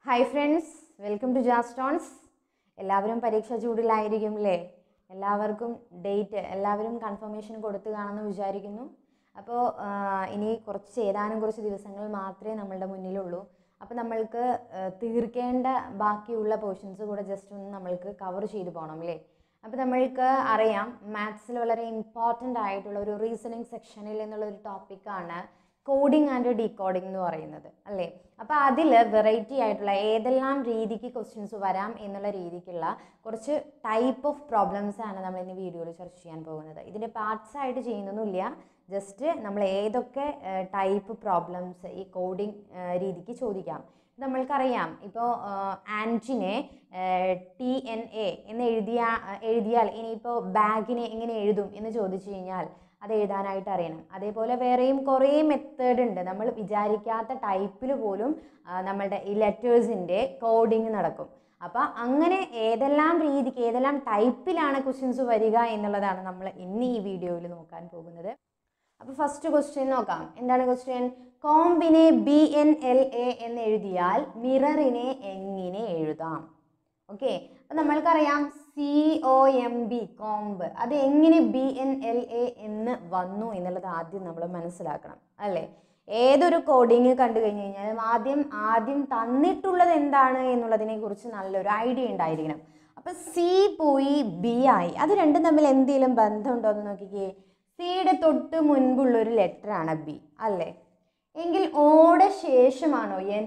Hi friends welcome to ജാസ്റ്റോൺസ് എല്ലാവരും പരീക്ഷ ചൂടിലായിരിക്കും അല്ലേ എല്ലാവർക്കും ഡേറ്റ് എല്ലാവരും കൺഫർമേഷൻ കൊടുത്തു കാണുമെന്ന് വിചാരിക്കുന്നു അപ്പോൾ ഇനി കുറച്ച് ഏതാനും കുറച്ച് ദിവസങ്ങൾ മാത്രമേ നമ്മളുടെ മുന്നിലുള്ളൂ അപ്പോൾ നമ്മൾക്ക് ആ, തീർക്കേണ്ട ബാക്കിയുള്ള പോർഷൻസ് കൂടെ ജസ്റ്റ് ഒന്ന് നമ്മൾക്ക് കവർ ചെയ്തു പോകണം അല്ലേ അപ്പോൾ നമ്മൾക്ക് അറിയാം മാത്സിൽ വളരെ ഇമ്പോർട്ടൻ്റ് ആയിട്ടുള്ള ഒരു റീസണിങ് സെക്ഷനിൽ നിന്നുള്ള ഒരു ടോപ്പിക്കാണ് കോഡിംഗ് ആൻഡ് ഡീകോഡിംഗ് എന്ന് പറയുന്നത് അല്ലേ അപ്പോൾ അതിൽ വെറൈറ്റി ആയിട്ടുള്ള ഏതെല്ലാം രീതിക്ക് ക്വസ്റ്റ്യൻസ് വരാം എന്നുള്ള രീതിക്കുള്ള കുറച്ച് ടൈപ്പ് ഓഫ് പ്രോബ്ലംസ് ആണ് നമ്മൾ ഇന്ന് വീഡിയോയിൽ ചർച്ച ചെയ്യാൻ പോകുന്നത് ഇതിൻ്റെ പാർട്സ് ആയിട്ട് ചെയ്യുന്നൊന്നുമില്ല ജസ്റ്റ് നമ്മൾ ഏതൊക്കെ ടൈപ്പ് പ്രോബ്ലംസ് ഈ കോഡിംഗ് രീതിക്ക് ചോദിക്കാം നമ്മൾക്കറിയാം ഇപ്പോൾ ആൻറ്റിനെ ടി എൻ എ എന്ന് എഴുതിയ എഴുതിയാൽ ഇനിയിപ്പോൾ ബാഗിനെ എങ്ങനെ എഴുതും എന്ന് ചോദിച്ചു കഴിഞ്ഞാൽ അത് എഴുതാനായിട്ട് അറിയണം അതേപോലെ വേറെയും കുറേ മെത്തേഡ് ഉണ്ട് നമ്മൾ വിചാരിക്കാത്ത ടൈപ്പിൽ പോലും ആ, നമ്മളുടെ ഈ ലെറ്റേഴ്സിൻ്റെ കോഡിങ് നടക്കും അപ്പോൾ അങ്ങനെ ഏതെല്ലാം രീതിക്ക് ഏതെല്ലാം ടൈപ്പിലാണ് ക്വസ്റ്റ്യൻസ് വരിക എന്നുള്ളതാണ് നമ്മൾ ഇന്ന് ഈ വീഡിയോയിൽ നോക്കാൻ പോകുന്നത് അപ്പോൾ ഫസ്റ്റ് ക്വസ്റ്റ്യൻ നോക്കാം എന്താണ് ക്വസ്റ്റ്യൻ കോമ്പിനെ ബി എൻ എൽ എ എന്ന് എഴുതിയാൽ മിററിനെ എങ്ങനെ എഴുതാം ഓക്കെ അപ്പം നമ്മൾക്കറിയാം C O M B comb അത് എങ്ങനെ ബി എൻ എൽ എ എന്ന് വന്നു എന്നുള്ളത് ആദ്യം നമ്മൾ മനസ്സിലാക്കണം അല്ലേ ഏതൊരു കോഡിങ് കണ്ടു കഴിഞ്ഞ് കഴിഞ്ഞാലും ആദ്യം ആദ്യം തന്നിട്ടുള്ളത് എന്താണ് എന്നുള്ളതിനെ കുറിച്ച് നല്ലൊരു ഐഡിയ ഉണ്ടായിരിക്കണം അപ്പം സി പോയി ബി ആയി അത് രണ്ടും തമ്മിൽ എന്തെങ്കിലും ബന്ധമുണ്ടോ എന്ന് നോക്കിക്കേ സിയുടെ തൊട്ട് മുൻപുള്ള ഒരു ലെറ്ററാണ് ബി അല്ലേ എങ്കിൽ ഓടെ ശേഷമാണോ എൻ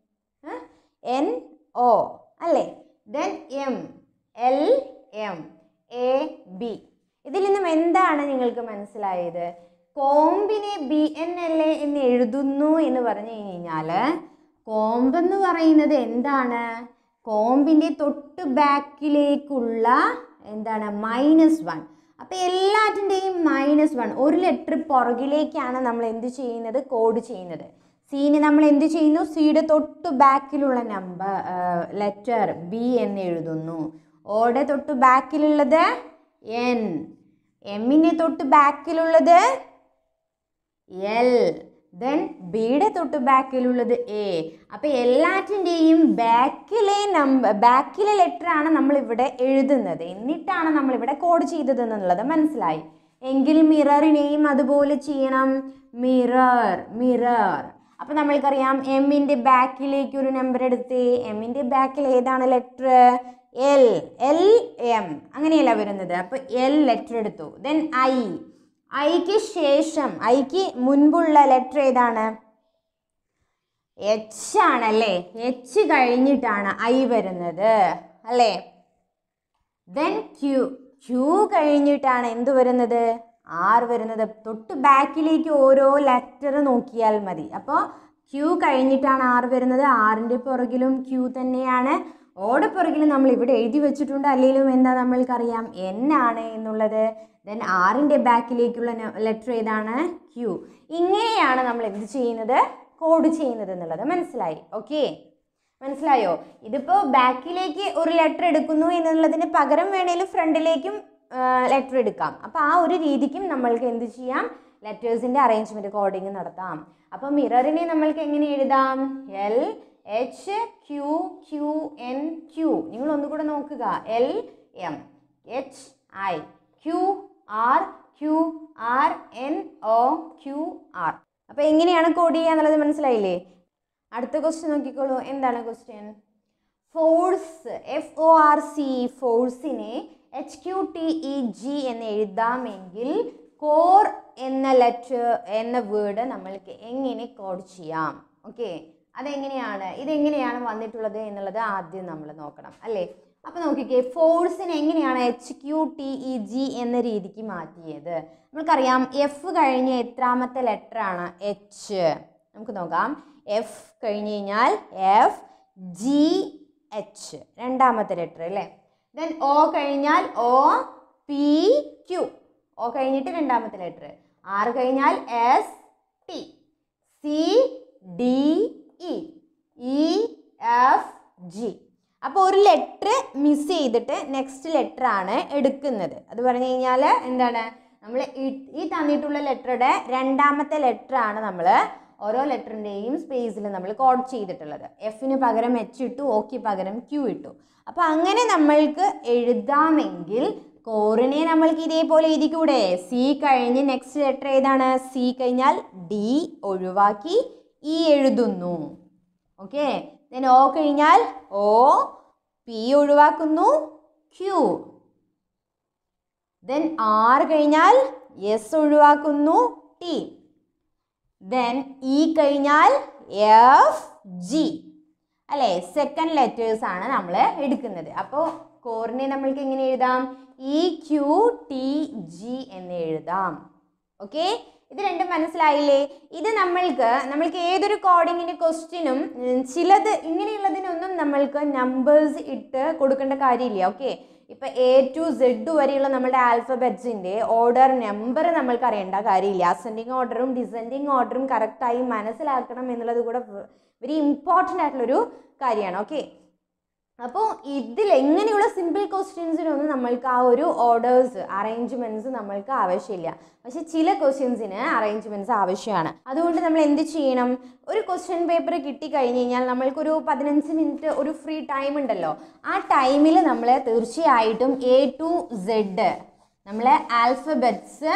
എൻ ഒ അല്ലേ then M L M A B ഇതിൽ നിന്നും എന്താണ് നിങ്ങൾക്ക് മനസ്സിലായത് കോമ്പിനെ ബി എൻ എൽ എ എന്ന് എഴുതുന്നു എന്ന് പറഞ്ഞു കഴിഞ്ഞാൽ കോമ്പ് എന്ന് പറയുന്നത് എന്താണ് കോമ്പിൻ്റെ തൊട്ട് ബാക്കിലേക്കുള്ള എന്താണ് മൈനസ് വൺ അപ്പോൾ എല്ലാറ്റിൻ്റെയും മൈനസ് വൺ ഒരു ലെറ്റർ പുറകിലേക്കാണ് നമ്മൾ എന്ത് ചെയ്യുന്നത് കോഡ് ചെയ്യുന്നത് സീന് നമ്മൾ എന്ത് ചെയ്യുന്നു സിയുടെ തൊട്ട് ബാക്കിലുള്ള നമ്പർ ലെറ്റർ ബി എന്ന് എഴുതുന്നു ഓടെ തൊട്ട് ബാക്കിലുള്ളത് എൻ എമ്മിൻ്റെ തൊട്ട് ബാക്കിലുള്ളത് എൽ ദെൻ ബിയുടെ തൊട്ട് ബാക്കിലുള്ളത് എ അപ്പോൾ എല്ലാറ്റിൻ്റെയും ബാക്കിലെ നമ്പർ ബാക്കിലെ ലെറ്ററാണ് നമ്മൾ ഇവിടെ എഴുതുന്നത് എന്നിട്ടാണ് നമ്മൾ ഇവിടെ കോഡ് ചെയ്തത് എന്നുള്ളത് മനസ്സിലായി എങ്കിൽ മിററിനെയും അതുപോലെ ചെയ്യണം മിറർ മിറർ അപ്പോൾ നമ്മൾക്കറിയാം എമ്മിൻ്റെ ബാക്കിലേക്ക് ഒരു നമ്പർ എടുത്ത് എമ്മിൻ്റെ ബാക്കിൽ ഏതാണ് ലെറ്റർ എൽ എൽ എം അങ്ങനെയല്ല വരുന്നത് അപ്പോൾ എൽ ലെറ്റർ എടുത്തു ദെൻ ഐ ഐക്ക് ശേഷം ഐക്ക് മുൻപുള്ള ലെറ്റർ ഏതാണ് എച്ച് ആണല്ലേ എച്ച് കഴിഞ്ഞിട്ടാണ് ഐ വരുന്നത് അല്ലേ ദെൻ ക്യൂ ക്യൂ കഴിഞ്ഞിട്ടാണ് എന്ത് വരുന്നത് ആർ വരുന്നത് തൊട്ട് ബാക്കിലേക്ക് ഓരോ ലെറ്റർ നോക്കിയാൽ മതി അപ്പോൾ ക്യൂ കഴിഞ്ഞിട്ടാണ് ആർ വരുന്നത് ആറിൻ്റെ പുറകിലും ക്യൂ തന്നെയാണ് ഓടെ പുറകിലും നമ്മൾ ഇവിടെ എഴുതി വെച്ചിട്ടുണ്ട് അല്ലെങ്കിലും എന്താ നമ്മൾക്കറിയാം എൻ ആണ് എന്നുള്ളത് ദെൻ ആറിൻ്റെ ബാക്കിലേക്കുള്ള ലെറ്റർ ഏതാണ് ക്യൂ ഇങ്ങനെയാണ് നമ്മൾ എന്ത് ചെയ്യുന്നത് കോഡ് ചെയ്യുന്നത് എന്നുള്ളത് മനസ്സിലായി ഓക്കെ മനസ്സിലായോ ഇതിപ്പോൾ ബാക്കിലേക്ക് ഒരു ലെറ്റർ എടുക്കുന്നു എന്നുള്ളതിന് പകരം വേണേലും ഫ്രണ്ടിലേക്കും ലെറ്റർ എടുക്കാം അപ്പോൾ ആ ഒരു രീതിക്കും നമ്മൾക്ക് എന്ത് ചെയ്യാം ലെറ്റേഴ്സിൻ്റെ അറേഞ്ച്മെൻറ്റ് കോഡിങ് നടത്താം അപ്പോൾ മിററിനെ നമ്മൾക്ക് എങ്ങനെ എഴുതാം L H Q Q N Q നിങ്ങൾ ഒന്നുകൂടെ നോക്കുക L M H I Q R Q R N O Q R അപ്പോൾ എങ്ങനെയാണ് കോഡ് ചെയ്യുക എന്നുള്ളത് മനസ്സിലായില്ലേ അടുത്ത ക്വസ്റ്റ്യൻ നോക്കിക്കോളൂ എന്താണ് question force F O R C ഫോഴ്സിനെ H Q T E G എന്ന് എഴുതാമെങ്കിൽ കോർ എന്ന ലെറ്റർ എന്ന വേർഡ് നമ്മൾക്ക് എങ്ങനെ കോഡ് ചെയ്യാം ഓക്കെ അതെങ്ങനെയാണ് ഇതെങ്ങനെയാണ് വന്നിട്ടുള്ളത് എന്നുള്ളത് ആദ്യം നമ്മൾ നോക്കണം അല്ലേ അപ്പോൾ നോക്കിക്കേ ഫോഴ്സിനെ എങ്ങനെയാണ് H Q T E G എന്ന രീതിക്ക് മാറ്റിയത് നമുക്കറിയാം എഫ് കഴിഞ്ഞ് എത്രാമത്തെ ലെറ്റർ ആണ് എച്ച് നമുക്ക് നോക്കാം എഫ് കഴിഞ്ഞ് കഴിഞ്ഞാൽ എഫ് ജി എച്ച് രണ്ടാമത്തെ ലെറ്റർ അല്ലേ ദെൻ ഒ കഴിഞ്ഞാൽ ഒ പി ക്യു ഒ കഴിഞ്ഞിട്ട് രണ്ടാമത്തെ ലെറ്റർ ആർ കഴിഞ്ഞാൽ S T C D E E F G അപ്പോൾ ഒരു ലെറ്റർ മിസ് ചെയ്തിട്ട് നെക്സ്റ്റ് ലെറ്റർ ആണ് എടുക്കുന്നത് അത് പറഞ്ഞു കഴിഞ്ഞാൽ എന്താണ് നമ്മൾ ഈ ഈ തന്നിട്ടുള്ള ലെറ്ററുടെ രണ്ടാമത്തെ ലെറ്റർ ആണ് നമ്മൾ ഓരോ ലെറ്ററിൻ്റെയും സ്പേസിൽ നമ്മൾ കോഡ് ചെയ്തിട്ടുള്ളത് എഫിന് പകരം എച്ച് ഇട്ടു ഓക്ക് പകരം ക്യൂ ഇട്ടു അപ്പോൾ അങ്ങനെ നമ്മൾക്ക് എഴുതാമെങ്കിൽ കോറിനെ നമ്മൾക്ക് ഇതേപോലെ എഴുതിക്കൂടെ സി കഴിഞ്ഞ് നെക്സ്റ്റ് ലെറ്റർ ഏതാണ് സി കഴിഞ്ഞാൽ ഡി ഒഴിവാക്കി ഇ എഴുതുന്നു ഓക്കെ ദെൻ ഓ കഴിഞ്ഞാൽ ഓ പി ഒഴിവാക്കുന്നു ക്യൂ ദെൻ ആർ കഴിഞ്ഞാൽ എസ് ഒഴിവാക്കുന്നു ടി ദെൻ ഇ കഴിഞ്ഞാൽ എഫ് ജി അല്ലേ സെക്കൻഡ് ലെറ്റേഴ്സ് ആണ് നമ്മൾ എടുക്കുന്നത് അപ്പോൾ കോറിനെ നമ്മൾക്ക് എങ്ങനെ എഴുതാം ഇ ക്യു ടി ജി എന്ന് എഴുതാം ഓക്കെ ഇത് രണ്ടും മനസ്സിലായില്ലേ ഇത് നമ്മൾക്ക് നമ്മൾക്ക് ഏതൊരു കോഡിങ്ങിൻ്റെ ക്വസ്റ്റ്യനും ചിലത് ഇങ്ങനെയുള്ളതിനൊന്നും നമ്മൾക്ക് നമ്പേഴ്സ് ഇട്ട് കൊടുക്കേണ്ട കാര്യമില്ല ഓക്കെ ഇപ്പം എ ടു സെഡ് വരെയുള്ള നമ്മുടെ ആൽഫബറ്റ്സിൻ്റെ ഓർഡർ നമ്പർ നമ്മൾക്ക് അറിയേണ്ട കാര്യമില്ല അസെൻഡിങ് ഓർഡറും ഡിസെൻഡിങ് ഓർഡറും കറക്റ്റായി മനസ്സിലാക്കണം എന്നുള്ളത് കൂടെ വെരി ഇമ്പോർട്ടൻ്റ് ആയിട്ടുള്ളൊരു കാര്യമാണ് ഓക്കെ അപ്പോൾ ഇതിൽ എങ്ങനെയുള്ള സിമ്പിൾ ക്വസ്റ്റ്യൻസിനൊന്നും നമ്മൾക്ക് ആ ഒരു ഓർഡേഴ്സ് അറേഞ്ച്മെൻറ്റ്സ് നമ്മൾക്ക് ആവശ്യമില്ല പക്ഷെ ചില ക്വസ്റ്റ്യൻസിന് അറേഞ്ച്മെൻറ്റ്സ് ആവശ്യമാണ് അതുകൊണ്ട് നമ്മൾ എന്ത് ചെയ്യണം ഒരു ക്വസ്റ്റ്യൻ പേപ്പർ കിട്ടിക്കഴിഞ്ഞ് കഴിഞ്ഞാൽ നമ്മൾക്കൊരു പതിനഞ്ച് മിനിറ്റ് ഒരു ഫ്രീ ടൈം ഉണ്ടല്ലോ ആ ടൈമിൽ നമ്മൾ തീർച്ചയായിട്ടും എ ടു സെഡ് നമ്മളെ ആൽഫബറ്റ്സ്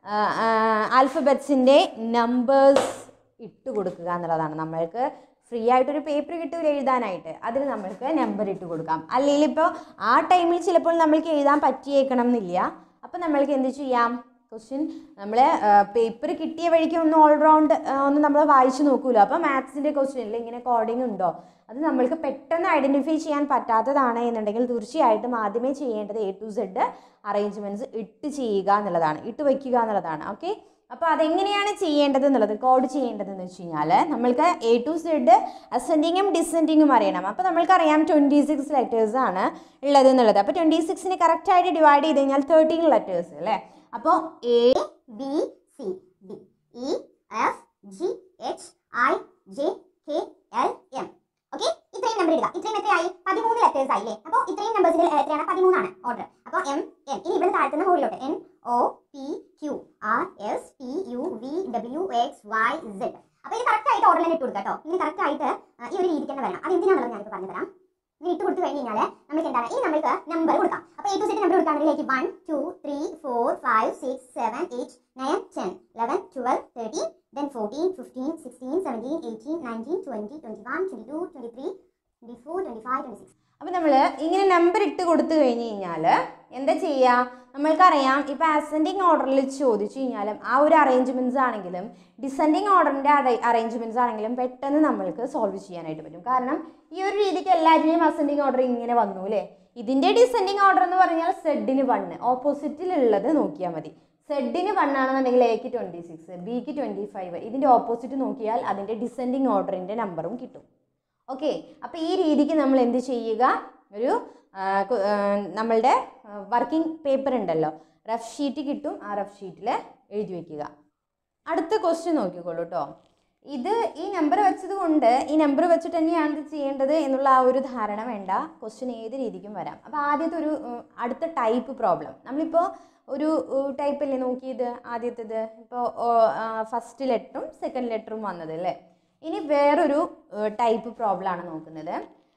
ആൽഫബറ്റ്സിൻ്റെ നമ്പേഴ്സ് ഇട്ട് കൊടുക്കുക എന്നുള്ളതാണ് നമ്മൾക്ക് ഫ്രീ ആയിട്ടൊരു പേപ്പർ കിട്ടൂല എഴുതാനായിട്ട് അതിൽ നമ്മൾക്ക് നമ്പർ ഇട്ട് കൊടുക്കാം അല്ലെങ്കിൽ ഇപ്പോൾ ആ ടൈമിൽ ചിലപ്പോൾ നമ്മൾക്ക് എഴുതാൻ പറ്റിയേക്കണം എന്നില്ല അപ്പോൾ നമ്മൾക്ക് എന്ത് ചെയ്യാം ക്വസ്റ്റ്യൻ നമ്മൾ പേപ്പർ കിട്ടിയ വഴിക്ക് ഒന്ന് ഓൾറൗണ്ട് ഒന്ന് നമ്മൾ വായിച്ച് നോക്കൂലോ അപ്പോൾ മാത്സിൻ്റെ ക്വസ്റ്റ്യനിൽ ഇങ്ങനെ കോഡിംഗ് ഉണ്ടോ അത് നമ്മൾക്ക് പെട്ടെന്ന് ഐഡൻറ്റിഫൈ ചെയ്യാൻ പറ്റാത്തതാണ് എന്നുണ്ടെങ്കിൽ തീർച്ചയായിട്ടും ആദ്യമേ ചെയ്യേണ്ടത് എ ടു സെഡ് അറേഞ്ച്മെൻറ്റ്സ് ഇട്ട് ചെയ്യുക എന്നുള്ളതാണ് ഇട്ട് വയ്ക്കുക എന്നുള്ളതാണ് ഓക്കെ അപ്പോൾ അതെങ്ങനെയാണ് ചെയ്യേണ്ടത് എന്നുള്ളത് കോഡ് ചെയ്യേണ്ടതെന്ന് വെച്ച് കഴിഞ്ഞാൽ നമ്മൾക്ക് എ ടു സെഡ് അസെൻഡിങ്ങും ഡിസെൻഡിങ്ങും അറിയണം അപ്പോൾ നമ്മൾക്കറിയാം ട്വൻറ്റി സിക്സ് ലെറ്റേഴ്സ് ആണ് ഉള്ളത് എന്നുള്ളത് അപ്പോൾ ട്വൻറ്റി സിക്സിനെ കറക്റ്റായിട്ട് ഡിവൈഡ് ചെയ്ത് കഴിഞ്ഞാൽ തേർട്ടീൻ ലെറ്റേഴ്സ് അല്ലേ അപ്പോൾ A B C D E F G H I J K L M okay ഇത്രയും നമ്പർ ഇടുക ഇത്രയും എത്രയായി പതിമൂന്ന് ലെറ്റേഴ്സ് ആയില്ലേ അപ്പോൾ ഇത്രയും നമ്പേഴ്സിൽ എത്രയാണ് പതിമൂന്നാണ് ഓർഡർ അപ്പോൾ എം എൻ ഇനി ഇവിടെ താഴ്ത്തുന്ന മുകളിലോട്ട് N O P Q R S T U V W X Y Z അപ്പോൾ ഇത് കറക്റ്റ് ആയിട്ട് ഓർഡറിൽ ഇട്ട് കൊടുക്കുക കേട്ടോ ഇങ്ങനെ കറക്റ്റ് ആയിട്ട് ആ, ഈ ഒരു രീതിക്ക് തന്നെ വരണം അത് എന്തിനാണെന്നുള്ളത് ഞാനിപ്പോൾ പറഞ്ഞു തരാം ഇങ്ങനെ ഇട്ട് കൊടുത്തു കഴിഞ്ഞ് കഴിഞ്ഞാൽ നമുക്ക് എന്താണ് ഈ നമ്മൾക്ക് നമ്പർ കൊടുക്കാം അപ്പോൾ എ ടു സെറ്റ് നമ്പർ കൊടുക്കുകയാണെങ്കിൽ one two three four five six seven eight nine ten eleven twelve thirteen then fourteen fifteen sixteen seventeen eighteen nineteen twenty twenty one twenty two twenty three twenty four twenty five twenty six അപ്പോൾ നമ്മൾ ഇങ്ങനെ number ഇട്ട് കൊടുത്തു കഴിഞ്ഞ് കഴിഞ്ഞാൽ എന്താ ചെയ്യുക നമ്മൾക്കറിയാം ഇപ്പോൾ അസെൻഡിങ് ഓർഡറിൽ ചോദിച്ചു കഴിഞ്ഞാലും ആ ഒരു അറേഞ്ച്മെൻറ്റ്സ് ആണെങ്കിലും ഡിസെൻഡിങ് ഓർഡറിൻ്റെ അറേഞ്ച്മെൻറ്റ്സ് ആണെങ്കിലും പെട്ടെന്ന് നമ്മൾക്ക് സോൾവ് ചെയ്യാനായിട്ട് പറ്റും കാരണം ഈ ഒരു രീതിക്ക് എല്ലാറ്റിനെയും അസെൻഡിങ് ഓർഡർ ഇങ്ങനെ വന്നു അല്ലേ ഇതിൻ്റെ ഡിസെൻഡിങ് ഓർഡർ എന്ന് പറഞ്ഞാൽ സെഡിന് വണ്ണ് ഓപ്പോസിറ്റിലുള്ളത് നോക്കിയാൽ മതി സെഡിന് വൺ ആണെന്നുണ്ടെങ്കിൽ എക്ക് ട്വൻറ്റി സിക്സ് ബിക്ക് ട്വൻറ്റി ഫൈവ് ഇതിൻ്റെ ഓപ്പോസിറ്റ് നോക്കിയാൽ അതിൻ്റെ ഡിസെൻഡിങ് ഓർഡറിൻ്റെ നമ്പറും കിട്ടും ഓക്കെ അപ്പോൾ ഈ രീതിക്ക് നമ്മൾ എന്ത് ചെയ്യുക ഒരു ആ, കു- ആ, നമ്മളുടെ വർക്കിംഗ് പേപ്പർ ഉണ്ടല്ലോ റഫ് ഷീറ്റ് കിട്ടും ആ റഫ് ഷീറ്റിൽ എഴുതി വയ്ക്കുക അടുത്ത ക്വസ്റ്റ്യൻ നോക്കിക്കോളൂ കേട്ടോ ഇത് ഈ നമ്പർ വെച്ചത് കൊണ്ട് ഈ നമ്പർ വെച്ചിട്ട് തന്നെയാണ് ഇത് ചെയ്യേണ്ടത് എന്നുള്ള ആ ഒരു ധാരണ വേണ്ട ക്വസ്റ്റ്യൻ ഏത് രീതിക്കും വരാം അപ്പോൾ ആദ്യത്തെ ഒരു ഉം, അടുത്ത ടൈപ്പ് പ്രോബ്ലം നമ്മളിപ്പോൾ ഒരു ടൈപ്പല്ലേ നോക്കിയത് ആദ്യത്തേത് ഇപ്പോൾ ഫസ്റ്റ് ലെറ്ററും സെക്കൻഡ് ലെറ്ററും വന്നത് അല്ലേ ഇനി വേറൊരു ടൈപ്പ് പ്രോബ്ലം ആണ് നോക്കുന്നത്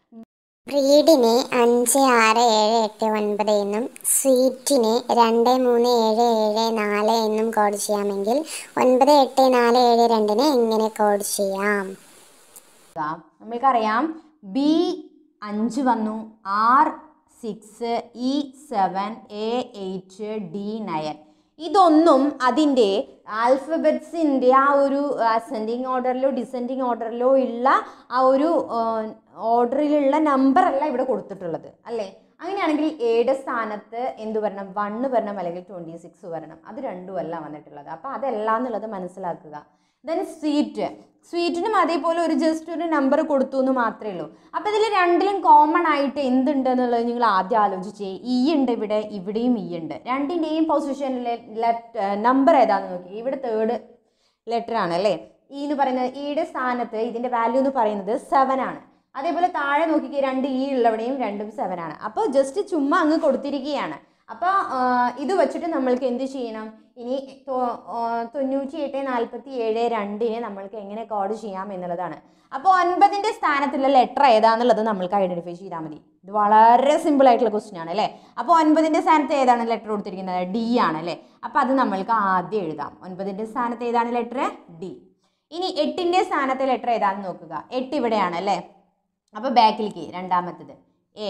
ബ്രീഡിനെ അഞ്ച് ആറ് ഏഴ് എട്ട് ഒൻപത് എന്നും സ്വീറ്റിനെ രണ്ട് മൂന്ന് ഏഴ് ഏഴ് നാല് എന്നും കോഡ് ചെയ്യാമെങ്കിൽ ഒൻപത് എട്ട് നാല് ഏഴ് രണ്ടിനെ എങ്ങനെ കോഡ് ചെയ്യാം നോക്കുക. നമ്മൾക്കറിയാം ബി അഞ്ച് വന്നു R six E seven A eight D nine ഇതൊന്നും അതിൻ്റെ ആൽഫബറ്റ്സിൻ്റെ ആ ഒരു അസെൻഡിങ് ഓർഡറിലോ ഡിസെൻഡിങ് ഓർഡറിലോ ഉള്ള ആ ഒരു ഓർഡറിലുള്ള നമ്പർ അല്ല ഇവിടെ കൊടുത്തിട്ടുള്ളത് അല്ലേ അങ്ങനെയാണെങ്കിൽ എയുടെ സ്ഥാനത്ത് എന്ത് വരണം വണ്ണ് വരണം അല്ലെങ്കിൽ ട്വൻറ്റി സിക്സ് വരണം അത് രണ്ടും അല്ല വന്നിട്ടുള്ളത് അപ്പോൾ അതല്ല എന്നുള്ളത് മനസ്സിലാക്കുക ദെൻ സ്വീറ്റ് സ്വീറ്റിനും അതേപോലെ ഒരു ജസ്റ്റ് ഒരു നമ്പർ കൊടുത്തു എന്ന് മാത്രമേ ഉള്ളൂ അപ്പോൾ ഇതിൽ രണ്ടിലും കോമൺ ആയിട്ട് എന്തുണ്ട് എന്നുള്ളത് നിങ്ങൾ ആദ്യം ആലോചിച്ചേ ഇ ഉണ്ട് ഇവിടെ ഇവിടെയും ഇ ഉണ്ട് രണ്ടിൻ്റെയും പൊസിഷനിലെ നമ്പർ ഏതാണെന്ന് നോക്കി ഇവിടെ തേർഡ് ലെറ്റർ ആണ് അല്ലേ ഇ എന്ന് പറയുന്നത് ഇയുടെ സ്ഥാനത്ത് ഇതിൻ്റെ വാല്യൂ എന്ന് പറയുന്നത് സെവൻ ആണ് അതേപോലെ താഴെ നോക്കിക്കേ രണ്ട് ഇ ഉള്ളവിടെയും രണ്ടും സെവൻ ആണ് അപ്പോൾ ജസ്റ്റ് ചുമ്മാ അങ്ങ് കൊടുത്തിരിക്കുകയാണ് അപ്പോൾ ഇത് വെച്ചിട്ട് നമ്മൾക്ക് എന്ത് ചെയ്യണം ഇനി തൊ- ആ, തൊണ്ണൂറ്റി എട്ട് നാൽപ്പത്തി ഏഴ് രണ്ടിനെ നമ്മൾക്ക് എങ്ങനെ കോഡ് ചെയ്യാം എന്നുള്ളതാണ് അപ്പോൾ ഒൻപതിൻ്റെ സ്ഥാനത്തുള്ള ലെറ്റർ ഏതാണെന്നുള്ളത് നമ്മൾക്ക് ഐഡൻറ്റിഫൈ ചെയ്താൽ മതി ഇത് വളരെ സിമ്പിൾ ആയിട്ടുള്ള ക്വസ്റ്റ്യൻ ആണ് അല്ലേ അപ്പോൾ ഒൻപതിൻ്റെ സ്ഥാനത്ത് ഏതാണ് ലെറ്റർ കൊടുത്തിരിക്കുന്നത് ഡി ആണ് അല്ലേ അപ്പോൾ അത് നമ്മൾക്ക് ആദ്യം എഴുതാം ഒൻപതിൻ്റെ സ്ഥാനത്ത് ഏതാണ് ലെറ്റർ ഡി ഇനി എട്ടിൻ്റെ സ്ഥാനത്തെ ലെറ്റർ ഏതാണെന്ന് നോക്കുക എട്ട് ഇവിടെയാണ് അല്ലേ അപ്പോൾ ബാക്കിലേക്ക് രണ്ടാമത്തത് എ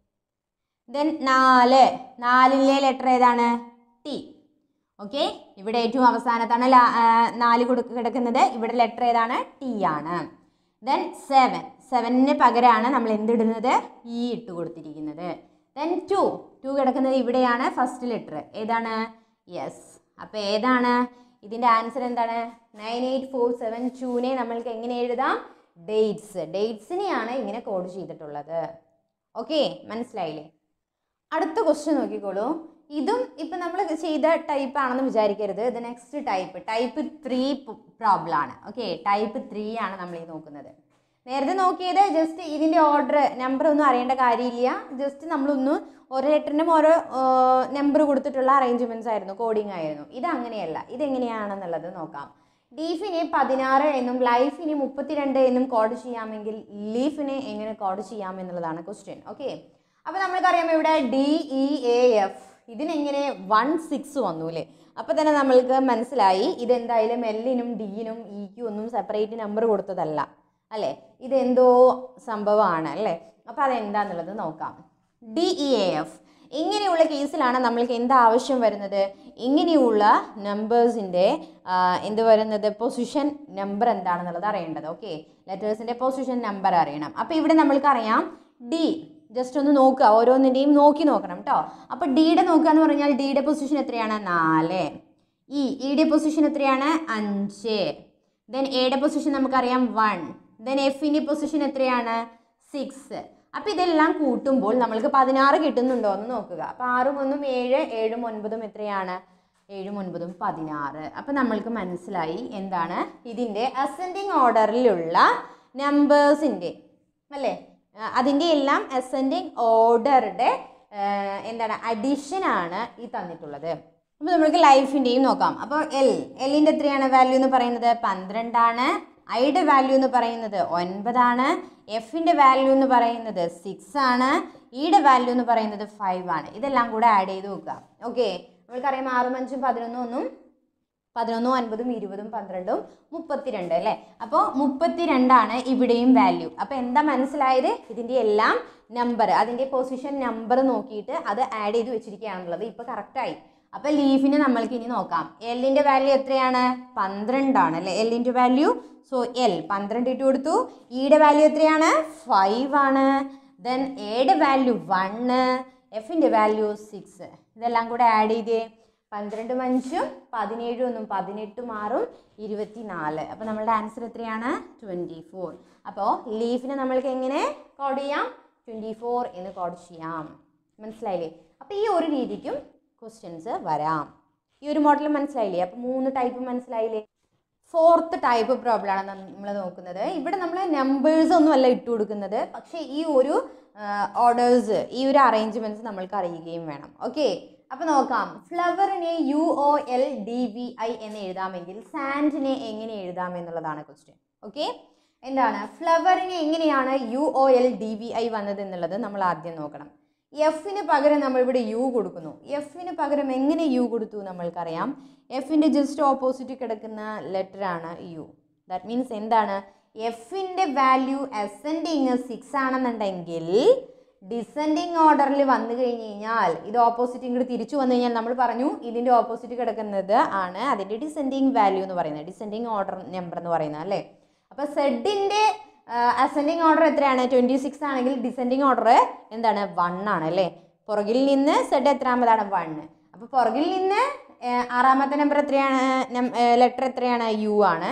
ദെൻ നാല് നാലിലെ ലെറ്റർ ഏതാണ് ടി ഓക്കെ ഇവിടെ ഏറ്റവും അവസാനത്താണ് ലാ- ആ, നാല് കൊടുക്ക കിടക്കുന്നത് ഇവിടെ ലെറ്റർ ഏതാണ് ടി ആണ് ദെൻ സെവൻ സെവനിന് പകരമാണ് നമ്മൾ എന്തിടുന്നത് ഇ ഇട്ട് കൊടുത്തിരിക്കുന്നത് ദെൻ ടു ടു കിടക്കുന്നത് ഇവിടെയാണ് ഫസ്റ്റ് ലെറ്റർ ഏതാണ് യെസ് അപ്പോൾ ഏതാണ് ഇതിൻ്റെ ആൻസർ എന്താണ് നയൻ എയ്റ്റ് ഫോർ സെവൻ ടൂനെ നമ്മൾക്ക് എങ്ങനെ എഴുതാം ഡേറ്റ്സ് ഡേറ്റ്സിനെയാണ് ഇങ്ങനെ കോഡ് ചെയ്തിട്ടുള്ളത് ഓക്കെ മനസ്സിലായില്ലേ അടുത്ത ക്വസ്റ്റ്യൻ നോക്കിക്കോളൂ ഇതും ഇപ്പം നമ്മൾ ചെയ്ത ടൈപ്പ് ആണെന്ന് വിചാരിക്കരുത് ഇത് next type type three problem ആണ് ഓക്കെ ടൈപ്പ് ത്രീ ആണ് നമ്മൾ ഈ നോക്കുന്നത് നേരത്തെ നോക്കിയത് ജസ്റ്റ് ഇതിൻ്റെ ഓർഡർ നമ്പർ ഒന്നും അറിയേണ്ട കാര്യമില്ല ജസ്റ്റ് നമ്മളൊന്ന് ഓരോ ലെറ്ററിനും ഓരോ നമ്പർ കൊടുത്തിട്ടുള്ള അറേഞ്ച്മെൻറ്റ്സ് ആയിരുന്നു കോഡിംഗ് ആയിരുന്നു ഇത് അങ്ങനെയല്ല ഇതെങ്ങനെയാണെന്നുള്ളത് നോക്കാം ഡീഫിനെ പതിനാറ് എന്നും ലൈഫിനെ മുപ്പത്തിരണ്ട് എന്നും കോഡ് ചെയ്യാമെങ്കിൽ ലീഫിനെ എങ്ങനെ കോഡ് ചെയ്യാം എന്നുള്ളതാണ് ക്വസ്റ്റ്യൻ ഓക്കെ അപ്പോൾ നമ്മൾക്കറിയാം ഇവിടെ ഡി ഇ എ എഫ് ഇതിനെങ്ങനെ വൺ സിക്സ് വന്നു അല്ലേ അപ്പോൾ തന്നെ നമ്മൾക്ക് മനസ്സിലായി ഇതെന്തായാലും എല്ലിനും ഡിയിനും ഇക്കും ഒന്നും സെപ്പറേറ്റ് നമ്പർ കൊടുത്തതല്ല അല്ലേ ഇതെന്തോ സംഭവമാണ് അല്ലേ അപ്പോൾ അതെന്താന്നുള്ളത് നോക്കാം ഡി ഇ എ എഫ് ഇങ്ങനെയുള്ള കേസിലാണ് നമ്മൾക്ക് എന്ത് ആവശ്യം വരുന്നത് ഇങ്ങനെയുള്ള നമ്പേഴ്സിൻ്റെ എന്ത് വരുന്നത് പൊസിഷൻ നമ്പർ എന്താണെന്നുള്ളത് അറിയേണ്ടത് ഓക്കെ ലെറ്റേഴ്സിൻ്റെ പൊസിഷൻ നമ്പർ അറിയണം അപ്പോൾ ഇവിടെ നമ്മൾക്കറിയാം ഡി ജസ്റ്റ് ഒന്ന് നോക്കുക ഓരോന്നിൻ്റെയും നോക്കി നോക്കണം കേട്ടോ അപ്പോൾ ഡിയുടെ നോക്കുക എന്ന് പറഞ്ഞാൽ ഡിയുടെ പൊസിഷൻ എത്രയാണ് നാല് ഇ ഇയുടെ പൊസിഷൻ എത്രയാണ് അഞ്ച് ദെൻ എയുടെ പൊസിഷൻ നമുക്കറിയാം വൺ ദെൻ എഫിൻ്റെ പൊസിഷൻ എത്രയാണ് സിക്സ് അപ്പോൾ ഇതെല്ലാം കൂട്ടുമ്പോൾ നമ്മൾക്ക് പതിനാറ് കിട്ടുന്നുണ്ടോ എന്ന് നോക്കുക അപ്പോൾ ആറും ഒന്നും ഏഴ് ഏഴും ഒൻപതും എത്രയാണ് ഏഴും ഒൻപതും പതിനാറ് അപ്പോൾ നമ്മൾക്ക് മനസ്സിലായി എന്താണ് ഇതിൻ്റെ അസെൻഡിങ് ഓർഡറിലുള്ള നമ്പേഴ്സിൻ്റെ അല്ലേ ആ, അതിൻ്റെ എല്ലാം അസെൻഡിങ് ഓർഡറുടെ എന്താണ് അഡീഷനാണ് ഈ തന്നിട്ടുള്ളത് അപ്പോൾ നമുക്ക് ലൈഫിൻ്റെയും നോക്കാം അപ്പോൾ എൽ എല്ലിൻ്റെ എത്രയാണ് വാല്യൂ എന്ന് പറയുന്നത് പന്ത്രണ്ടാണ് ഐയുടെ വാല്യൂ എന്ന് പറയുന്നത് ഒൻപതാണ് എഫിൻ്റെ വാല്യൂ എന്ന് പറയുന്നത് സിക്സ് ആണ് ഇയുടെ വാല്യൂ എന്ന് പറയുന്നത് ഫൈവ് ആണ് ഇതെല്ലാം കൂടെ ആഡ് ചെയ്ത് നോക്കുക ഓക്കെ നമ്മൾക്കറിയാം ആറും അഞ്ചും പതിനൊന്നും ഒന്നും പതിനൊന്നും ഒൻപതും ഇരുപതും പന്ത്രണ്ടും മുപ്പത്തിരണ്ട് അല്ലേ അപ്പോൾ മുപ്പത്തിരണ്ടാണ് ഇവിടെയും വാല്യൂ അപ്പോൾ എന്താ മനസ്സിലായത് ഇതിൻ്റെ എല്ലാം നമ്പർ അതിൻ്റെ പൊസിഷൻ നമ്പർ നോക്കിയിട്ട് അത് ആഡ് ചെയ്ത് വെച്ചിരിക്കുകയാണുള്ളത് ഇപ്പോൾ കറക്റ്റായി അപ്പോൾ ലീഫിനെ നമ്മൾക്ക് ഇനി നോക്കാം എല്ലിൻ്റെ വാല്യൂ എത്രയാണ് പന്ത്രണ്ടാണ് അല്ലേ എല്ലിൻ്റെ വാല്യൂ സോ എൽ പന്ത്രണ്ട് ഇട്ട് കൊടുത്തു ഇയുടെ വാല്യൂ എത്രയാണ് ഫൈവ് ആണ് ദെൻ എയുടെ വാല്യൂ വണ്ണ് എഫിൻ്റെ വാല്യൂ സിക്സ് ഇതെല്ലാം കൂടെ ആഡ് ചെയ്തേ പന്ത്രണ്ടും അഞ്ചും പതിനേഴും ഒന്നും പതിനെട്ടും ആറും ഇരുപത്തിനാല് അപ്പോൾ നമ്മളുടെ ആൻസർ എത്രയാണ് ട്വൻറ്റി ഫോർ അപ്പോൾ ലീഫിനെ നമ്മൾക്ക് എങ്ങനെ കോഡ് ചെയ്യാം ട്വൻറ്റി ഫോർ എന്ന് കോഡ് ചെയ്യാം മനസ്സിലായില്ലേ അപ്പോൾ ഈ ഒരു രീതിക്കും ക്വസ്റ്റ്യൻസ് വരാം ഈ ഒരു മോഡൽ മനസ്സിലായില്ലേ അപ്പോൾ മൂന്ന് ടൈപ്പ് മനസ്സിലായില്ലേ ഫോർത്ത് ടൈപ്പ് പ്രോബ്ലം ആണ് നമ്മൾ നോക്കുന്നത് ഇവിടെ നമ്മൾ നമ്പേഴ്സ് ഒന്നും അല്ല ഇട്ട് കൊടുക്കുന്നത് പക്ഷേ ഈ ഒരു ഓർഡേഴ്സ് ഈ ഒരു അറേഞ്ച്മെൻറ്റ്സ് നമ്മൾക്ക് അറിയുകയും വേണം ഓക്കെ അപ്പോൾ നോക്കാം ഫ്ലവറിനെ U O L D V I എന്ന് എഴുതാമെങ്കിൽ സാൻഡിനെ എങ്ങനെ എഴുതാം എന്നുള്ളതാണ് ക്വസ്റ്റ്യൻ ഓക്കെ എന്താണ് ഫ്ലവറിന് എങ്ങനെയാണ് U O L D V I വന്നത് എന്നുള്ളത് നമ്മൾ ആദ്യം നോക്കണം എഫിന് പകരം നമ്മൾ ഇവിടെ യു കൊടുക്കുന്നു എഫിന് പകരം എങ്ങനെ യു കൊടുത്തു നമ്മൾക്കറിയാം എഫിൻ്റെ ജസ്റ്റ് ഓപ്പോസിറ്റ് കിടക്കുന്ന ലെറ്ററാണ് യു ദാറ്റ് മീൻസ് എന്താണ് എഫിൻ്റെ വാല്യൂ അസെൻഡിങ് സിക്സ് ആണെന്നുണ്ടെങ്കിൽ ഡിസെൻഡിങ് ഓർഡറിൽ വന്നു കഴിഞ്ഞ് കഴിഞ്ഞാൽ ഇത് ഓപ്പോസിറ്റ് ഇങ്ങോട്ട് തിരിച്ചു വന്നു കഴിഞ്ഞാൽ നമ്മൾ പറഞ്ഞു ഇതിൻ്റെ ഓപ്പോസിറ്റ് കിടക്കുന്നത് ആണ് അതിൻ്റെ ഡിസെൻഡിങ് വാല്യൂ എന്ന് പറയുന്നത് ഡിസെൻഡിങ് ഓർഡർ നമ്പർ എന്ന് പറയുന്നത് അല്ലേ അപ്പോൾ സെഡിൻ്റെ അസെൻഡിങ് ഓർഡർ എത്രയാണ് ട്വൻറ്റി സിക്സ് ആണെങ്കിൽ ഡിസെൻഡിങ് ഓർഡർ എന്താണ് വൺ ആണ് അല്ലേ പുറകിൽ നിന്ന് സെഡ് എത്രാമതാണ് വൺ അപ്പോൾ പുറകിൽ നിന്ന് ആ, ആറാമത്തെ നമ്പർ എത്രയാണ് ലെറ്റർ എത്രയാണ് യു ആണ്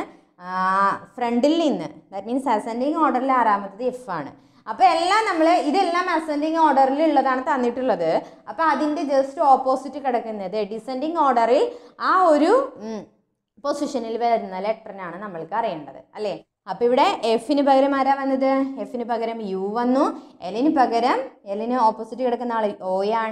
ഫ്രണ്ടിൽ നിന്ന് ദാറ്റ് മീൻസ് അസെൻഡിങ് ഓർഡറിൽ ആറാമത്തത് എഫ് ആണ് അപ്പോൾ എല്ലാം നമ്മൾ ഇതെല്ലാം അസെൻഡിങ് ഓർഡറിൽ ഉള്ളതാണ് തന്നിട്ടുള്ളത് അപ്പോൾ അതിൻ്റെ ജസ്റ്റ് ഓപ്പോസിറ്റ് കിടക്കുന്നത് ഡിസെൻഡിങ് ഓർഡറിൽ ആ ഒരു പൊസിഷനിൽ വരുന്ന ലെറ്ററിനാണ് നമ്മൾക്ക് അറിയേണ്ടത് അല്ലേ അപ്പോൾ ഇവിടെ എഫിന് പകരം ആരാ വന്നത് എഫിന് പകരം യു വന്നു എല്ലിന് പകരം എല്ലിന് ഓപ്പോസിറ്റ് കിടക്കുന്ന ആൾ ഒ ആണ്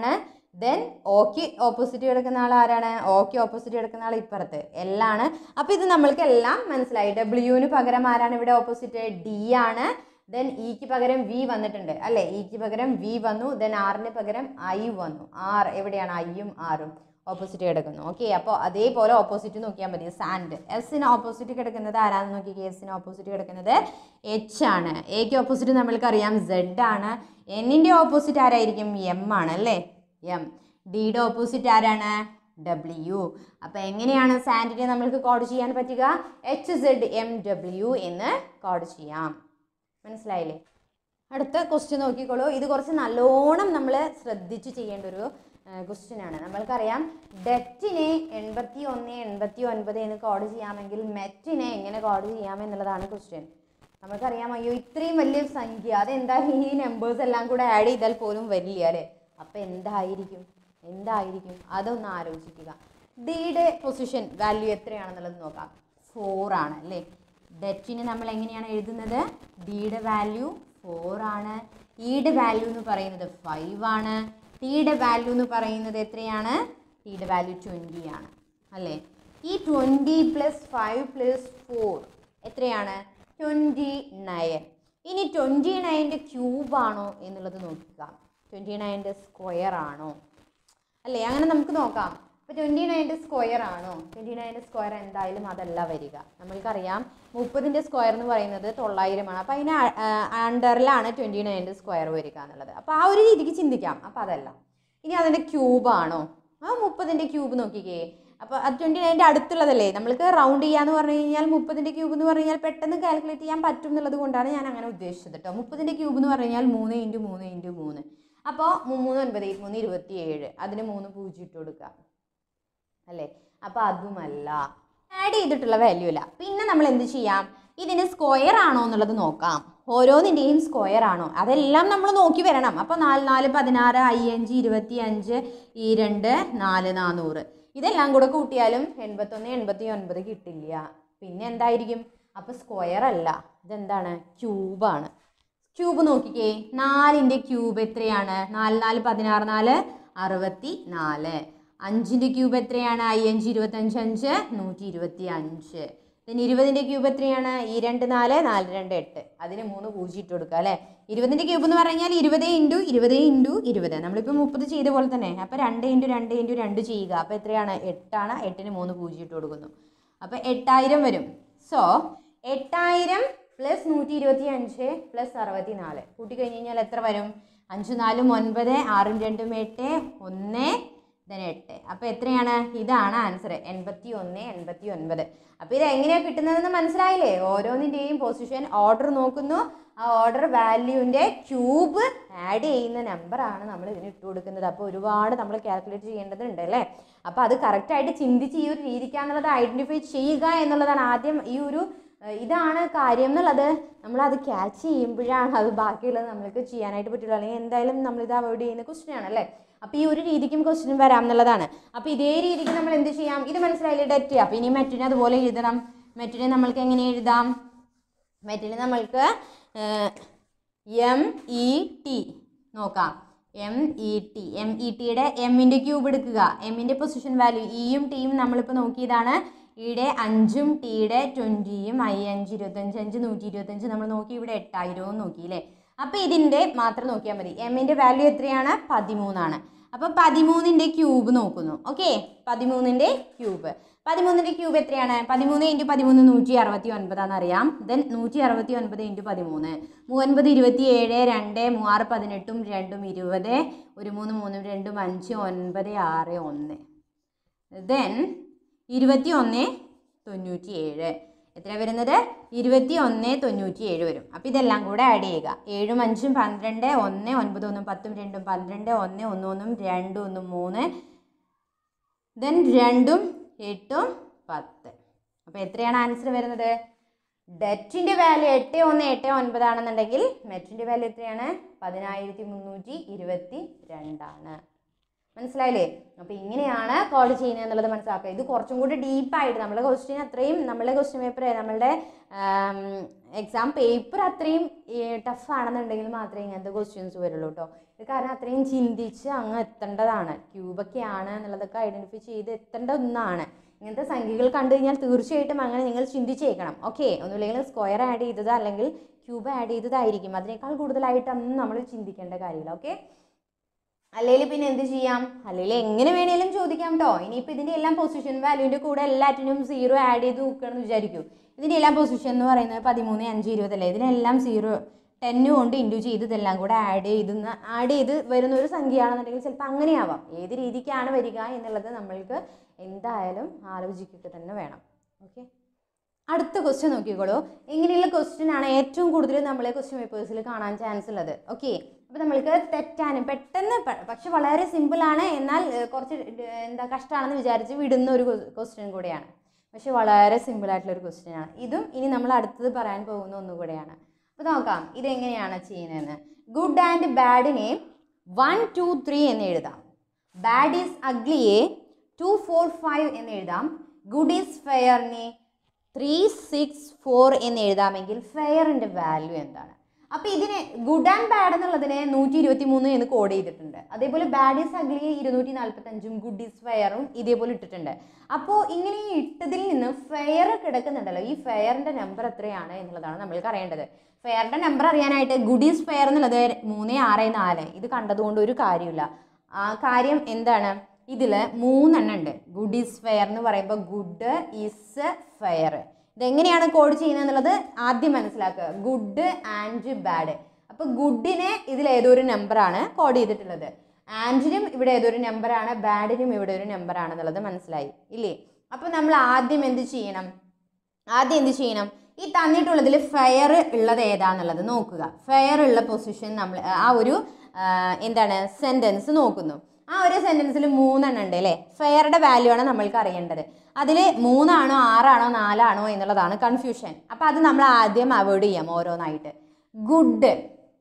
ദെൻ ഓക്ക് ഓപ്പോസിറ്റ് കിടക്കുന്ന ആൾ ആരാണ് ഓക്ക് ഓപ്പോസിറ്റ് കിടക്കുന്ന ആൾ ഇപ്പുറത്ത് എൽ ആണ് അപ്പോൾ ഇത് നമ്മൾക്ക് എല്ലാം മനസ്സിലായി ഡബ്ല്യുവിന് പകരം ആരാണ് ഇവിടെ ഓപ്പോസിറ്റ് ഡി ആണ് ദെൻ ഇക്ക് പകരം വി വന്നിട്ടുണ്ട് അല്ലേ ഇക്ക് പകരം വി വന്നു ദെൻ ആറിന് പകരം ഐ വന്നു ആർ എവിടെയാണ് ഐയും ആറും ഓപ്പോസിറ്റ് കിടക്കുന്നു ഓക്കെ അപ്പോൾ അതേപോലെ ഓപ്പോസിറ്റ് നോക്കിയാൽ മതി സാൻഡ് എസിന് ഓപ്പോസിറ്റ് കിടക്കുന്നത് ആരാന്ന് നോക്കിക്കേ എസിന് ഓപ്പോസിറ്റ് കിടക്കുന്നത് എച്ച് ആണ് എക്ക് ഓപ്പോസിറ്റ് നമ്മൾക്കറിയാം സെഡ് ആണ് എന്നിൻ്റെ ഓപ്പോസിറ്റ് ആരായിരിക്കും എം ആണ് അല്ലേ എം ഡിയുടെ ഓപ്പോസിറ്റ് ആരാണ് ഡബ്ല്യു അപ്പോൾ എങ്ങനെയാണ് സാൻഡിനെ നമ്മൾക്ക് കോഡ് ചെയ്യാൻ പറ്റുക എച്ച് സെഡ് എം ഡബ്ല്യു എന്ന് കോഡ് ചെയ്യാം മനസ്സിലായില്ലേ അടുത്ത ക്വസ്റ്റ്യൻ നോക്കിക്കോളൂ ഇത് കുറച്ച് നല്ലോണം നമ്മൾ ശ്രദ്ധിച്ച് ചെയ്യേണ്ട ഒരു ക്വസ്റ്റ്യൻ ആണ് നമ്മൾക്കറിയാം ഡെറ്റിനെ എൺപത്തി ഒന്ന് എൺപത്തി ഒൻപത് എന്ന് കോഡ് ചെയ്യാമെങ്കിൽ മെറ്റിനെ എങ്ങനെ കോഡ് ചെയ്യാമെന്നുള്ളതാണ് ക്വസ്റ്റ്യൻ നമുക്കറിയാം അയ്യോ ഇത്രയും വലിയ സംഖ്യ അതെന്താ ഈ നമ്പേഴ്സ് എല്ലാം കൂടെ ആഡ് ചെയ്താൽ പോലും വരില്ല അല്ലേ അപ്പം എന്തായിരിക്കും എന്തായിരിക്കും അതൊന്ന് ആലോചിക്കുക ഡിയുടെ പൊസിഷൻ വാല്യൂ എത്രയാണെന്നുള്ളത് നോക്കാം ഫോർ ആണ് അല്ലേ ഡെറ്റിന് നമ്മൾ എങ്ങനെയാണ് എഴുതുന്നത് ഡിയുടെ വാല്യൂ ഫോർ ആണ് ഇയുടെ വാല്യൂ എന്ന് പറയുന്നത് ഫൈവ് ആണ് ടിയുടെ വാല്യൂ എന്ന് പറയുന്നത് എത്രയാണ് ടിയുടെ വാല്യൂ ട്വൻറ്റി ആണ് അല്ലേ ഈ twenty plus five plus four എത്രയാണ് ട്വൻറ്റി നയൻ ഇനി ട്വൻറ്റി നയൻ്റെ ക്യൂബ് ആണോ എന്നുള്ളത് നോക്കുക ട്വൻറ്റി നയൻ്റെ സ്ക്വയർ ആണോ അല്ലേ അങ്ങനെ നമുക്ക് നോക്കാം ഇപ്പോൾ ട്വൻറ്റി നയൻ്റെ സ്ക്വയർ ആണോ ട്വൻറ്റി നയൻ്റെ സ്ക്വയർ എന്തായാലും അതല്ല വരിക നമ്മൾക്കറിയാം മുപ്പതിൻ്റെ സ്ക്വയർ എന്ന് പറയുന്നത് തൊള്ളായിരമാണ് അപ്പോൾ അതിന് അണ്ടറിലാണ് ട്വൻറ്റി നയൻ്റെ സ്ക്വയർ വരിക എന്നുള്ളത് അപ്പോൾ ആ ഒരു രീതിക്ക് ചിന്തിക്കാം അപ്പോൾ അതല്ല ഇനി അതിൻ്റെ ക്യൂബ് ആണോ ആ മുപ്പതിൻ്റെ ക്യൂബ് നോക്കിക്കേ അപ്പോൾ അത് ട്വൻറ്റി നയൻ്റെ അടുത്തുള്ളതല്ലേ നമ്മൾക്ക് റൗണ്ട് ചെയ്യാന്ന് പറഞ്ഞു കഴിഞ്ഞാൽ മുപ്പതിൻ്റെ ക്യൂബ് എന്ന് പറഞ്ഞു കഴിഞ്ഞാൽ പെട്ടെന്ന് കാൽക്കുലേറ്റ് ചെയ്യാൻ പറ്റും എന്നുള്ളത് കൊണ്ടാണ് ഞാൻ അങ്ങനെ ഉദ്ദേശിച്ചത് കേട്ടോ മുപ്പതിൻ്റെ ക്യൂബ് എന്ന് പറഞ്ഞു കഴിഞ്ഞാൽ മൂന്ന് ഇൻറ്റു മൂന്ന് ഇൻറ്റു മൂന്ന് അപ്പോൾ മൂന്ന് ഒൻപത് മൂന്ന് ഇരുപത്തി ഏഴ് അതിന് മൂന്ന് പൂജ്യം ഇട്ട് കൊടുക്കുക അല്ലേ അപ്പോൾ അതുമല്ല ആഡ് ചെയ്തിട്ടുള്ള വാല്യൂ അല്ല പിന്നെ നമ്മൾ എന്ത് ചെയ്യാം ഇതിന് സ്ക്വയർ ആണോ എന്നുള്ളത് നോക്കാം ഓരോന്നിൻ്റെയും സ്ക്വയർ ആണോ അതെല്ലാം നമ്മൾ നോക്കി വരണം അപ്പോൾ നാല് നാല് പതിനാറ് അയ്യഞ്ച് ഇരുപത്തി അഞ്ച് ഈ രണ്ട് നാല് നാനൂറ് ഇതെല്ലാം കൂടെ കൂട്ടിയാലും എൺപത്തൊന്ന് എൺപത്തി ഒൻപത് കിട്ടില്ല പിന്നെ എന്തായിരിക്കും അപ്പോൾ സ്ക്വയർ അല്ല ഇതെന്താണ് ക്യൂബാണ് ക്യൂബ് നോക്കിക്കേ നാലിൻ്റെ ക്യൂബ് എത്രയാണ് നാല് നാല് പതിനാറ് നാല് അറുപത്തി നാല് അഞ്ചിൻ്റെ ക്യൂബ് എത്രയാണ് അയ്യഞ്ച് ഇരുപത്തഞ്ച് അഞ്ച് നൂറ്റി ഇരുപത്തി അഞ്ച് പിന്നെ ഇരുപതിൻ്റെ ക്യൂബ് എത്രയാണ് ഈ രണ്ട് നാല് നാല് രണ്ട് എട്ട് അതിന് മൂന്ന് പൂജ്യം ഇട്ട് കൊടുക്കുക അല്ലേ ഇരുപതിൻ്റെ ക്യൂബ് എന്ന് പറഞ്ഞാൽ ഇരുപത് ഇൻറ്റു ഇരുപത് ഇൻറ്റു ഇരുപത് നമ്മളിപ്പോൾ മുപ്പത് ചെയ്ത പോലെ തന്നെ അപ്പോൾ രണ്ട് ഇൻറ്റു രണ്ട് ഇൻറ്റു രണ്ട് ചെയ്യുക അപ്പോൾ എത്രയാണ് എട്ടാണ് എട്ടിന് മൂന്ന് പൂജ്യം ഇട്ട് കൊടുക്കുന്നു അപ്പോൾ എട്ടായിരം വരും സോ എട്ടായിരം പ്ലസ് നൂറ്റി ഇരുപത്തി അഞ്ച് പ്ലസ് അറുപത്തി നാല് കൂട്ടി കഴിഞ്ഞ് കഴിഞ്ഞാൽ എത്ര വരും അഞ്ച് നാലും ഒൻപത് ആറും രണ്ടും എട്ട് ഒന്ന് then എട്ട് അപ്പോൾ എത്രയാണ് ഇതാണ് ആൻസർ എൺപത്തി ഒന്ന് എൺപത്തി ഒൻപത് അപ്പോൾ ഇത് എങ്ങനെയാണ് കിട്ടുന്നതെന്ന് മനസ്സിലായില്ലേ ഓരോന്നിൻ്റെയും പൊസിഷൻ ഓർഡർ നോക്കുന്നു ആ ഓർഡർ വാല്യൂവിൻ്റെ ക്യൂബ് ആഡ് ചെയ്യുന്ന നമ്പറാണ് നമ്മൾ ഇതിന് ഇട്ട് കൊടുക്കുന്നത് അപ്പോൾ ഒരുപാട് നമ്മൾ കാൽക്കുലേറ്റ് ചെയ്യേണ്ടതുണ്ട് അല്ലേ അപ്പോൾ അത് കറക്റ്റായിട്ട് ചിന്തിച്ച് ഈ ഒരു രീതിക്കാന്നുള്ളത് ഐഡൻറ്റിഫൈ ചെയ്യുക എന്നുള്ളതാണ് ആദ്യം ഈ ഒരു ഏഹ് ഇതാണ് കാര്യം എന്നുള്ളത് നമ്മളത് ക്യാച്ച് ചെയ്യുമ്പോഴാണ് അത് ബാക്കിയുള്ളത് നമ്മൾക്ക് ചെയ്യാനായിട്ട് പറ്റുള്ളൂ അല്ലെങ്കിൽ എന്തായാലും നമ്മളിത് അവോയ്ഡ് ചെയ്യുന്ന ക്വസ്റ്റ്യൻ ആണ് അല്ലേ അപ്പോൾ ഈ ഒരു രീതിക്കും ക്വസ്റ്റ്യൻ വരാം എന്നുള്ളതാണ് അപ്പോൾ ഇതേ രീതിക്ക് നമ്മൾ എന്ത് ചെയ്യാം ഇത് മനസ്സിലായില്ലേ ഡെറ്റ് അപ്പോൾ ഇനി മെറ്റിനെ അതുപോലെ എഴുതണം മെറ്റിനെ നമ്മൾക്ക് എങ്ങനെ എഴുതാം മെറ്റിന് നമ്മൾക്ക് എം ഇ ടി നോക്കാം M E T M E ടിയുടെ എമ്മിൻ്റെ ക്യൂബ് എടുക്കുക എമ്മിൻ്റെ പൊസിഷൻ വാല്യൂ ഇയും ടിയും നമ്മളിപ്പോൾ നോക്കിയതാണ് ഇയുടെ അഞ്ചും ടിയുടെ ട്വൻറ്റിയും ഐ അഞ്ച് ഇരുപത്തഞ്ച് അഞ്ച് നൂറ്റി ഇരുപത്തഞ്ച് നമ്മൾ നോക്കി ഇവിടെ എട്ടായിരവും നോക്കി അല്ലേ അപ്പോൾ ഇതിൻ്റെ മാത്രം നോക്കിയാൽ മതി എമ്മിൻ്റെ വാല്യൂ എത്രയാണ് പതിമൂന്നാണ് അപ്പോൾ പതിമൂന്നിൻ്റെ ക്യൂബ് നോക്കുന്നു ഓക്കെ പതിമൂന്നിൻ്റെ ക്യൂബ് പതിമൂന്നിൻ്റെ ക്യൂബ് എത്രയാണ് പതിമൂന്ന് ഇൻറ്റു പതിമൂന്ന് നൂറ്റി അറുപത്തി ഒൻപതാണെന്ന് അറിയാം ദെൻ നൂറ്റി അറുപത്തി ഒൻപത് ഇൻറ്റു പതിമൂന്ന് മൂവൻപത് ഇരുപത്തി ഏഴ് രണ്ട് മൂവാറ് പതിനെട്ടും രണ്ടും ഇരുപത് ഒരു മൂന്ന് മൂന്നും രണ്ടും അഞ്ച് ഒൻപത് ആറ് ഒന്ന് ദെൻ ഇരുപത്തി ഒന്ന് തൊണ്ണൂറ്റി ഏഴ് എത്ര വരുന്നത് ഇരുപത്തി ഒന്ന് തൊണ്ണൂറ്റി ഏഴ് വരും അപ്പോൾ ഇതെല്ലാം കൂടെ ആഡ് ചെയ്യുക ഏഴും അഞ്ചും പന്ത്രണ്ട് ഒന്ന് ഒൻപത് ഒന്നും പത്തും രണ്ടും പന്ത്രണ്ട് ഒന്ന് ഒന്ന് ഒന്നും രണ്ടും ഒന്നും മൂന്ന് ദെൻ രണ്ടും എട്ടും പത്ത് അപ്പോൾ എത്രയാണ് ആൻസർ വരുന്നത് ഡെറ്റിൻ്റെ വാല്യൂ എട്ട് ഒന്ന് എട്ട് ഒൻപതാണെന്നുണ്ടെങ്കിൽ മെറ്റിൻ്റെ വാല്യൂ എത്രയാണ് പതിനായിരത്തി മുന്നൂറ്റി ഇരുപത്തി രണ്ടാണ് മനസ്സിലായില്ലേ അപ്പോൾ ഇങ്ങനെയാണ് കോൾ ചെയ്യുന്നത് എന്നുള്ളത് മനസ്സിലാക്കുക ഇത് കുറച്ചും കൂടി ഡീപ്പായിട്ട് നമ്മളെ ക്വസ്റ്റ്യൻ അത്രയും നമ്മളെ ക്വസ്റ്റ്യൻ പേപ്പർ നമ്മളുടെ ആം, എക്സാം പേപ്പർ അത്രയും ടഫ് ആണെന്നുണ്ടെങ്കിൽ മാത്രമേ ഇങ്ങനത്തെ ക്വസ്റ്റ്യൻസ് വരുള്ളൂ കേട്ടോ ഇത് കാരണം അത്രയും ചിന്തിച്ച് അങ്ങ് എത്തേണ്ടതാണ് ക്യൂബൊക്കെയാണ് എന്നുള്ളതൊക്കെ ഐഡൻറ്റിഫൈ ചെയ്ത് എത്തേണ്ട ഒന്നാണ് ഇങ്ങനത്തെ സംഖ്യകൾ കണ്ടു കഴിഞ്ഞാൽ തീർച്ചയായിട്ടും അങ്ങനെ നിങ്ങൾ ചിന്തിച്ചേക്കണം ഓക്കെ ഒന്നുമില്ലെങ്കിൽ സ്ക്വയർ ആഡ് ചെയ്തത് അല്ലെങ്കിൽ ക്യൂബ് ആഡ് ചെയ്തതായിരിക്കും അതിനേക്കാൾ കൂടുതലായിട്ടൊന്നും നമ്മൾ ചിന്തിക്കേണ്ട കാര്യമില്ല ഓക്കെ അല്ലെങ്കിൽ പിന്നെ എന്ത് ചെയ്യാം അല്ലെങ്കിൽ എങ്ങനെ വേണേലും ചോദിക്കാം കേട്ടോ ഇനിയിപ്പോൾ ഇതിൻ്റെ എല്ലാം പൊസിഷൻ വാല്യൂവിൻ്റെ കൂടെ എല്ലാറ്റിനും സീറോ ആഡ് ചെയ്ത് നോക്കുകയാണെന്ന് വിചാരിക്കൂ ഇതിൻ്റെ എല്ലാം പൊസിഷൻ എന്ന് പറയുന്നത് പതിമൂന്ന് അഞ്ച് ഇരുപതല്ലേ ഇതിനെല്ലാം സീറോ ടെന്ന് കൊണ്ട് ഇൻഡു ചെയ്ത് ഇതെല്ലാം കൂടെ ആഡ് ചെയ്ത് ആഡ് ചെയ്ത് വരുന്ന ഒരു സംഖ്യയാണെന്നുണ്ടെങ്കിൽ ചിലപ്പോൾ അങ്ങനെയാവാം ഏത് രീതിക്കാണ് വരിക എന്നുള്ളത് നമ്മൾക്ക് എന്തായാലും ആലോചിക്കുക തന്നെ വേണം ഓക്കെ അടുത്ത ക്വസ്റ്റ്യൻ നോക്കിക്കോളൂ ഇങ്ങനെയുള്ള ക്വസ്റ്റ്യൻ ആണ് ഏറ്റവും കൂടുതൽ നമ്മളെ ക്വസ്റ്റ്യൻ പേപ്പേഴ്സിൽ കാണാൻ ചാൻസ് ഉള്ളത് ഓക്കെ അപ്പോൾ നമ്മൾക്ക് തെറ്റാനും പെട്ടെന്ന് പ- പക്ഷെ വളരെ സിമ്പിളാണ് എന്നാൽ ഏഹ്, കുറച്ച് ഡ- എന്താ കഷ്ടമാണെന്ന് വിചാരിച്ച് വിടുന്ന ഒരു ക്വസ്റ്റ്യൻ കൂടെയാണ് പക്ഷെ വളരെ സിമ്പിൾ ആയിട്ടുള്ള ഒരു ക്വസ്റ്റ്യൻ ആണ് ഇതും ഇനി നമ്മൾ അടുത്തത് പറയാൻ പോകുന്ന ഒന്നുകൂടെയാണ് അപ്പോൾ നോക്കാം ഇതെങ്ങനെയാണ് ചെയ്യുന്നതെന്ന് ഗുഡ് ആൻഡ് ബാഡിനെ വൺ ടു ത്രീ എന്ന് എഴുതാം ബാഡ് ഈസ് അഗ്ലിയെ ടു ഫോർ ഫൈവ് എന്ന് എഴുതാം ഗുഡ് ഈസ് ഫെയറിനെ ത്രീ സിക്സ് ഫോർ എന്ന് എഴുതാമെങ്കിൽ ഫെയറിൻ്റെ വാല്യൂ എന്താണ് അപ്പോൾ ഇതിന് ഗുഡ് ആൻഡ് ബാഡ് എന്നുള്ളതിനെ നൂറ്റി ഇരുപത്തി മൂന്ന് എന്ന് കോഡ് ചെയ്തിട്ടുണ്ട് അതേപോലെ ബാഡ് ഈസ് അഗ്ലി ഇരുന്നൂറ്റി നാൽപ്പത്തഞ്ചും ഗുഡ് ഈസ് ഫെയറും ഇതേപോലെ ഇട്ടിട്ടുണ്ട് അപ്പോൾ ഇങ്ങനെ ഈ ഇട്ടതിൽ നിന്ന് ഫെയർ കിടക്കുന്നുണ്ടല്ലോ ഈ ഫെയറിൻ്റെ നമ്പർ എത്രയാണ് എന്നുള്ളതാണ് നമ്മൾക്ക് അറിയേണ്ടത് ഫെയറിൻ്റെ നമ്പർ അറിയാനായിട്ട് ഗുഡ് ഈസ് ഫെയർ എന്നുള്ളത് മൂന്ന് ആറ് നാല് ഇത് കണ്ടതുകൊണ്ട് ഒരു കാര്യമില്ല ആ കാര്യം എന്താണ് ഇതിൽ മൂന്നെണ്ണം ഉണ്ട് ഗുഡ് ഈസ് ഫെയർ എന്ന് പറയുമ്പോൾ ഗുഡ് ഈസ് ഫെയർ ഇതെങ്ങനെയാണ് കോഡ് ചെയ്യുന്നത് എന്നുള്ളത് ആദ്യം മനസ്സിലാക്കുക ഗുഡ് ആൻഡ് ബാഡ് അപ്പോൾ ഗുഡിനെ ഇതിൽ ഏതോ ഒരു നമ്പറാണ് കോഡ് ചെയ്തിട്ടുള്ളത് ആൻഡിനും ഇവിടെ ഏതോ ഒരു നമ്പറാണ് ബാഡിനും ഇവിടെ ഒരു നമ്പറാണ് എന്നുള്ളത് മനസ്സിലായി ഇല്ലേ അപ്പോൾ നമ്മൾ ആദ്യം എന്ത് ചെയ്യണം ആദ്യം എന്ത് ചെയ്യണം ഈ തന്നിട്ടുള്ളതിൽ ഫെയർ ഉള്ളത് ഏതാന്നുള്ളത് നോക്കുക ഫെയർ ഉള്ള പൊസിഷൻ നമ്മൾ ആ ഒരു ആ, എന്താണ് സെൻറ്റൻസ് നോക്കുന്നു ആ ഒരു സെൻറ്റൻസിൽ മൂന്നെണ്ണം ഉണ്ട് അല്ലേ ഫെയറുടെ വാല്യൂ ആണ് നമ്മൾക്ക് അറിയേണ്ടത് അതിൽ മൂന്നാണോ ആറാണോ നാലാണോ എന്നുള്ളതാണ് കൺഫ്യൂഷൻ അപ്പോൾ അത് നമ്മൾ ആദ്യം അവോയ്ഡ് ചെയ്യാം ഓരോന്നായിട്ട് ഗുഡ്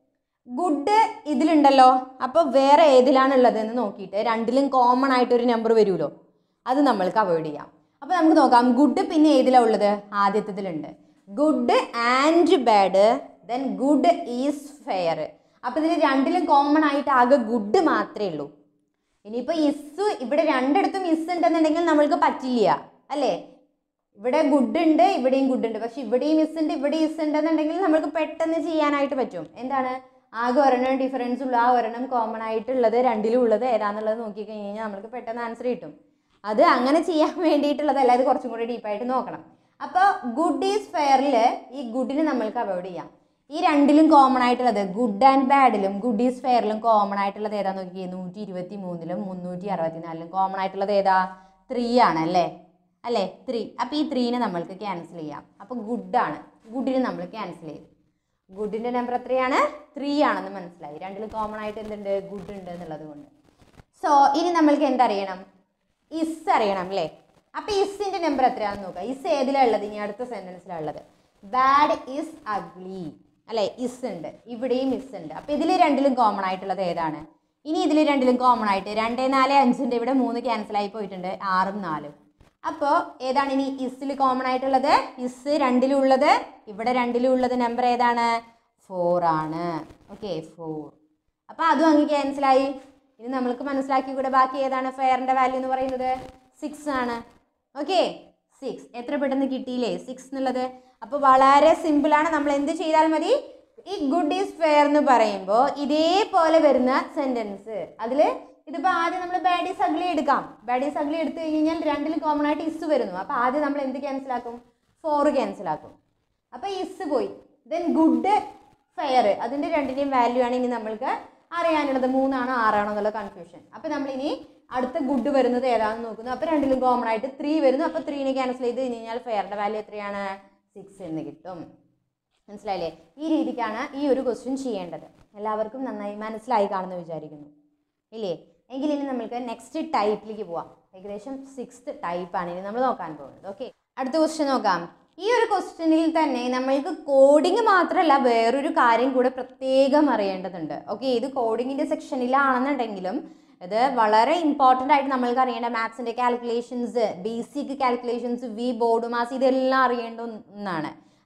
ഗുഡ് ഇതിലുണ്ടല്ലോ അപ്പോൾ വേറെ ഏതിലാണുള്ളത് എന്ന് നോക്കിയിട്ട് രണ്ടിലും കോമൺ ആയിട്ട് ഒരു നമ്പർ വരുമല്ലോ അത് നമ്മൾക്ക് അവോയ്ഡ് ചെയ്യാം അപ്പോൾ നമുക്ക് നോക്കാം ഗുഡ് പിന്നെ ഏതിലാണ് ഉള്ളത് ആദ്യത്തതിലുണ്ട് good and bad then good is fair അപ്പോൾ ഇതിൽ രണ്ടിലും കോമൺ ആയിട്ട് ആകെ ഗുഡ് മാത്രമേ ഉള്ളൂ ഇനിയിപ്പോൾ ഇസ് ഇവിടെ രണ്ടിടത്തും ഇസ് ഉണ്ടെന്നുണ്ടെങ്കിൽ നമ്മൾക്ക് പറ്റില്ല അല്ലേ ഇവിടെ ഗുഡ് ഉണ്ട് ഇവിടെയും ഗുഡ് ഉണ്ട് പക്ഷെ ഇവിടെയും ഇസ് ഉണ്ട് ഇവിടെയും ഇസ് ഉണ്ടെന്നുണ്ടെങ്കിൽ നമ്മൾക്ക് പെട്ടെന്ന് ചെയ്യാനായിട്ട് പറ്റും എന്താണ് ആകെ ഒരെണ്ണം ഡിഫറൻസ് ഉള്ള ആ ഒരെണ്ണം കോമൺ ആയിട്ടുള്ളത് രണ്ടിലും ഉള്ളത് ഏതാന്നുള്ളത് നോക്കി കഴിഞ്ഞ് കഴിഞ്ഞാൽ നമ്മൾക്ക് പെട്ടെന്ന് ആൻസർ കിട്ടും അത് അങ്ങനെ ചെയ്യാൻ വേണ്ടിയിട്ടുള്ളതല്ല ഇത് കുറച്ചും കൂടി ഡീപ്പായിട്ട് നോക്കണം അപ്പോൾ ഗുഡ് ഈസ് ഫെയറിൽ ഈ ഗുഡിന് നമ്മൾക്ക് അവോയ്ഡ് ചെയ്യാം ഈ രണ്ടിലും കോമൺ ആയിട്ടുള്ളത് ഗുഡ് ആൻഡ് ബാഡിലും ഗുഡ് ഈസ് ഫെയറിലും കോമൺ ആയിട്ടുള്ളത് ഏതാ നോക്കിയേ നൂറ്റി ഇരുപത്തി മൂന്നിലും മുന്നൂറ്റി അറുപത്തിനാലിലും കോമൺ ആയിട്ടുള്ളത് ഏതാ ത്രീ ആണ് അല്ലേ അല്ലേ ത്രീ അപ്പോൾ ഈ ത്രീനെ നമ്മൾക്ക് ക്യാൻസൽ ചെയ്യാം അപ്പോൾ ഗുഡാണ് ഗുഡിന് നമ്മൾ ക്യാൻസൽ ചെയ്തു ഗുഡിൻ്റെ നമ്പർ എത്രയാണ് ത്രീ ആണെന്ന് മനസ്സിലായി രണ്ടിലും കോമൺ ആയിട്ട് എന്തുണ്ട് ഗുഡ് ഉണ്ട് എന്നുള്ളത് കൊണ്ട് സോ ഇനി നമ്മൾക്ക് എന്തറിയണം ഇസ് അറിയണം അല്ലേ അപ്പോൾ ഇസിൻ്റെ നമ്പർ എത്രയാണെന്ന് നോക്കുക ഇസ് ഏതിലാണ് ഉള്ളത് ഇനി അടുത്ത സെൻറ്റൻസിലാണ് ഉള്ളത് ബാഡ് ഇസ് അഗ്ലി അല്ലേ ഇസ് ഉണ്ട് ഇവിടെയും ഇസ് ഉണ്ട് അപ്പോൾ ഇതിൽ രണ്ടിലും കോമൺ ആയിട്ടുള്ളത് ഏതാണ് ഇനി ഇതിൽ രണ്ടിലും കോമൺ ആയിട്ട് രണ്ട് നാല് അഞ്ചിൻ്റെ ഇവിടെ മൂന്ന് ക്യാൻസൽ ആയി പോയിട്ടുണ്ട് ആറും നാലും അപ്പോൾ ഏതാണ് ഇനി ഇസിൽ കോമൺ ആയിട്ടുള്ളത് ഇസ് രണ്ടിലുള്ളത് ഇവിടെ രണ്ടിലുള്ളത് നമ്പർ ഏതാണ് ഫോർ ആണ് ഓക്കെ ഫോർ അപ്പോൾ അതും അങ്ങ് ക്യാൻസലായി ഇനി നമ്മൾക്ക് മനസ്സിലാക്കി കൂടെ ബാക്കി ഏതാണ് ഫെയറിൻ്റെ വാല്യൂ എന്ന് പറയുന്നത് സിക്സ് ആണ് ഓക്കെ സിക്സ് എത്ര പെട്ടെന്ന് കിട്ടിയില്ലേ സിക്സ് എന്നുള്ളത് അപ്പോൾ വളരെ സിമ്പിളാണ് നമ്മൾ എന്ത് ചെയ്താൽ മതി ഈ ഗുഡ് ഈസ് ഫെയർ എന്ന് പറയുമ്പോൾ ഇതേപോലെ വരുന്ന സെൻറ്റൻസ് അതിൽ ഇതിപ്പോൾ ആദ്യം നമ്മൾ ബാഡ് ഈസ് അഗ്ലി എടുക്കാം ബാഡ് ഈസ് അഗ്ലി എടുത്തു കഴിഞ്ഞാൽ രണ്ടിൽ കോമൺ ആയിട്ട് ഇസ് വരുന്നു അപ്പോൾ ആദ്യം നമ്മൾ എന്ത് ക്യാൻസലാക്കും ഫോർ ക്യാൻസലാക്കും അപ്പോൾ ഇസ് പോയി ദെൻ ഗുഡ് ഫെയർ അതിൻ്റെ രണ്ടിൻ്റെയും വാല്യൂ ആണ് ഇനി നമ്മൾക്ക് അറിയാനുള്ളത് മൂന്നാണോ ആറാണോ എന്നുള്ള കൺഫ്യൂഷൻ അപ്പോൾ നമ്മൾ ഇനി അടുത്ത ഗുഡ് വരുന്നത് ഏതാണെന്ന് നോക്കുന്നു അപ്പോൾ രണ്ടിലും കോമൺ ആയിട്ട് ത്രീ വരുന്നു അപ്പോൾ ത്രീനെ ക്യാൻസൽ ചെയ്ത് കഴിഞ്ഞ് കഴിഞ്ഞാൽ ഫെയറിൻ്റെ വാല്യൂ എത്രയാണ് സിക്സ് എന്ന് കിട്ടും മനസ്സിലായില്ലേ ഈ രീതിക്കാണ് ഈ ഒരു ക്വസ്റ്റ്യൻ ചെയ്യേണ്ടത് എല്ലാവർക്കും നന്നായി മനസ്സിലായി കാണുമെന്ന് വിചാരിക്കുന്നു ഇല്ലേ എങ്കിൽ ഇനി നമ്മൾക്ക് നെക്സ്റ്റ് ടൈപ്പിലേക്ക് പോവാം ഏകദേശം സിക്സ്ത് ടൈപ്പാണ് ഇനി നമ്മൾ നോക്കാൻ പോകുന്നത് ഓക്കെ അടുത്ത ക്വസ്റ്റ്യൻ നോക്കാം ഈ ഒരു ക്വസ്റ്റ്യനിൽ തന്നെ നമ്മൾക്ക് കോഡിങ് മാത്രമല്ല വേറൊരു കാര്യം കൂടെ പ്രത്യേകം അറിയേണ്ടതുണ്ട് ഓക്കെ ഇത് കോഡിങ്ങിൻ്റെ സെക്ഷനിലാണെന്നുണ്ടെങ്കിലും ഇത് വളരെ ഇമ്പോർട്ടൻ്റ് ആയിട്ട് നമ്മൾക്ക് അറിയേണ്ട മാത്സിൻ്റെ കാൽക്കുലേഷൻസ് ബേസിക് കാൽക്കുലേഷൻസ് വി ബോർഡ് മാസ് ഇതെല്ലാം അറിയേണ്ട ഒന്നാണ്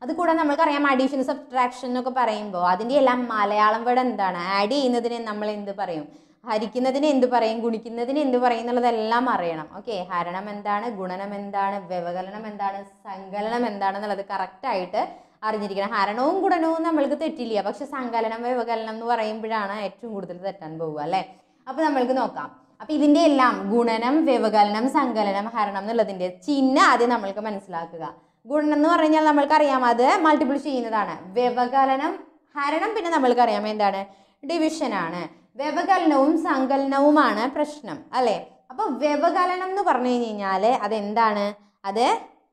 അത് കൂടാതെ നമ്മൾക്കറിയാം അഡീഷൻ സബ്ട്രാക്ഷൻ എന്നൊക്കെ പറയുമ്പോൾ അതിൻ്റെ എല്ലാം മലയാളം വേർഡ് എന്താണ് ആഡ് ചെയ്യുന്നതിന് നമ്മൾ എന്ത് പറയും ഹരിക്കുന്നതിന് എന്ത് പറയും ഗുണിക്കുന്നതിന് എന്ത് പറയും എന്നുള്ളതെല്ലാം അറിയണം ഓക്കെ ഹരണം എന്താണ് ഗുണനം എന്താണ് വ്യവകലനം എന്താണ് സങ്കലനം എന്താണെന്നുള്ളത് കറക്റ്റായിട്ട് അറിഞ്ഞിരിക്കണം ഹരണവും ഗുണനവും നമ്മൾക്ക് തെറ്റില്ല പക്ഷെ സങ്കലനം വ്യവകലനം എന്ന് പറയുമ്പോഴാണ് ഏറ്റവും കൂടുതൽ തെറ്റാൻ പോവുക അല്ലേ അപ്പോൾ നമ്മൾക്ക് നോക്കാം അപ്പോൾ ഇതിൻ്റെ എല്ലാം ഗുണനം വ്യവകലനം സങ്കലനം ഹരണം എന്നുള്ളതിൻ്റെ ചിഹ്നം ആദ്യം നമ്മൾക്ക് മനസ്സിലാക്കുക ഗുണനം എന്ന് പറഞ്ഞു കഴിഞ്ഞാൽ നമ്മൾക്കറിയാം അത് മൾട്ടിപ്പിൾ ചെയ്യുന്നതാണ് വ്യവകലനം ഹരണം പിന്നെ നമ്മൾക്കറിയാം എന്താണ് ഡിവിഷനാണ് വ്യവകലനവും സങ്കലനവുമാണ് പ്രശ്നം അല്ലേ അപ്പോൾ വ്യവകലനം എന്ന് പറഞ്ഞു കഴിഞ്ഞ് കഴിഞ്ഞാൽ അതെന്താണ് അത്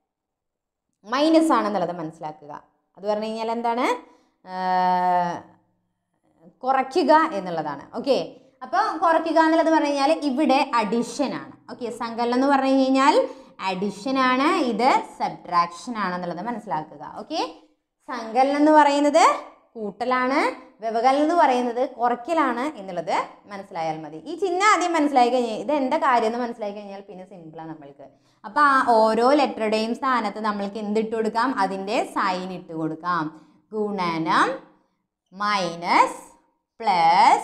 മൈനസ് ആണെന്നുള്ളത് മനസ്സിലാക്കുക അത് പറഞ്ഞു കഴിഞ്ഞാൽ എന്താണ് ആ, കുറയ്ക്കുക എന്നുള്ളതാണ് ഓക്കെ അപ്പോൾ കുറയ്ക്കുക എന്നുള്ളത് പറഞ്ഞു കഴിഞ്ഞാൽ ഇവിടെ അഡിഷൻ ആണ് ഓക്കെ സങ്കലനം എന്ന് പറഞ്ഞു കഴിഞ്ഞാൽ അഡിഷൻ ആണ് ഇത് സബ്ട്രാക്ഷൻ ആണെന്നുള്ളത് മനസ്സിലാക്കുക ഓക്കെ സങ്കലനം എന്ന് പറയുന്നത് കൂട്ടലാണ് വ്യവകലനം എന്ന് പറയുന്നത് കുറയ്ക്കലാണ് എന്നുള്ളത് മനസ്സിലായാൽ മതി ഈ ചിഹ്നം ആദ്യം മനസ്സിലായി കഴിഞ്ഞാൽ ഇത് എന്താ കാര്യം എന്ന് മനസ്സിലായി കഴിഞ്ഞാൽ പിന്നെ സിമ്പിളാണ് നമ്മൾക്ക് അപ്പോൾ ആ ഓരോ ലെറ്ററുടെയും സ്ഥാനത്ത് നമ്മൾക്ക് എന്തിട്ട് കൊടുക്കാം അതിൻ്റെ സൈൻ ഇട്ട് കൊടുക്കാം ഗുണനം മൈനസ് പ്ലസ്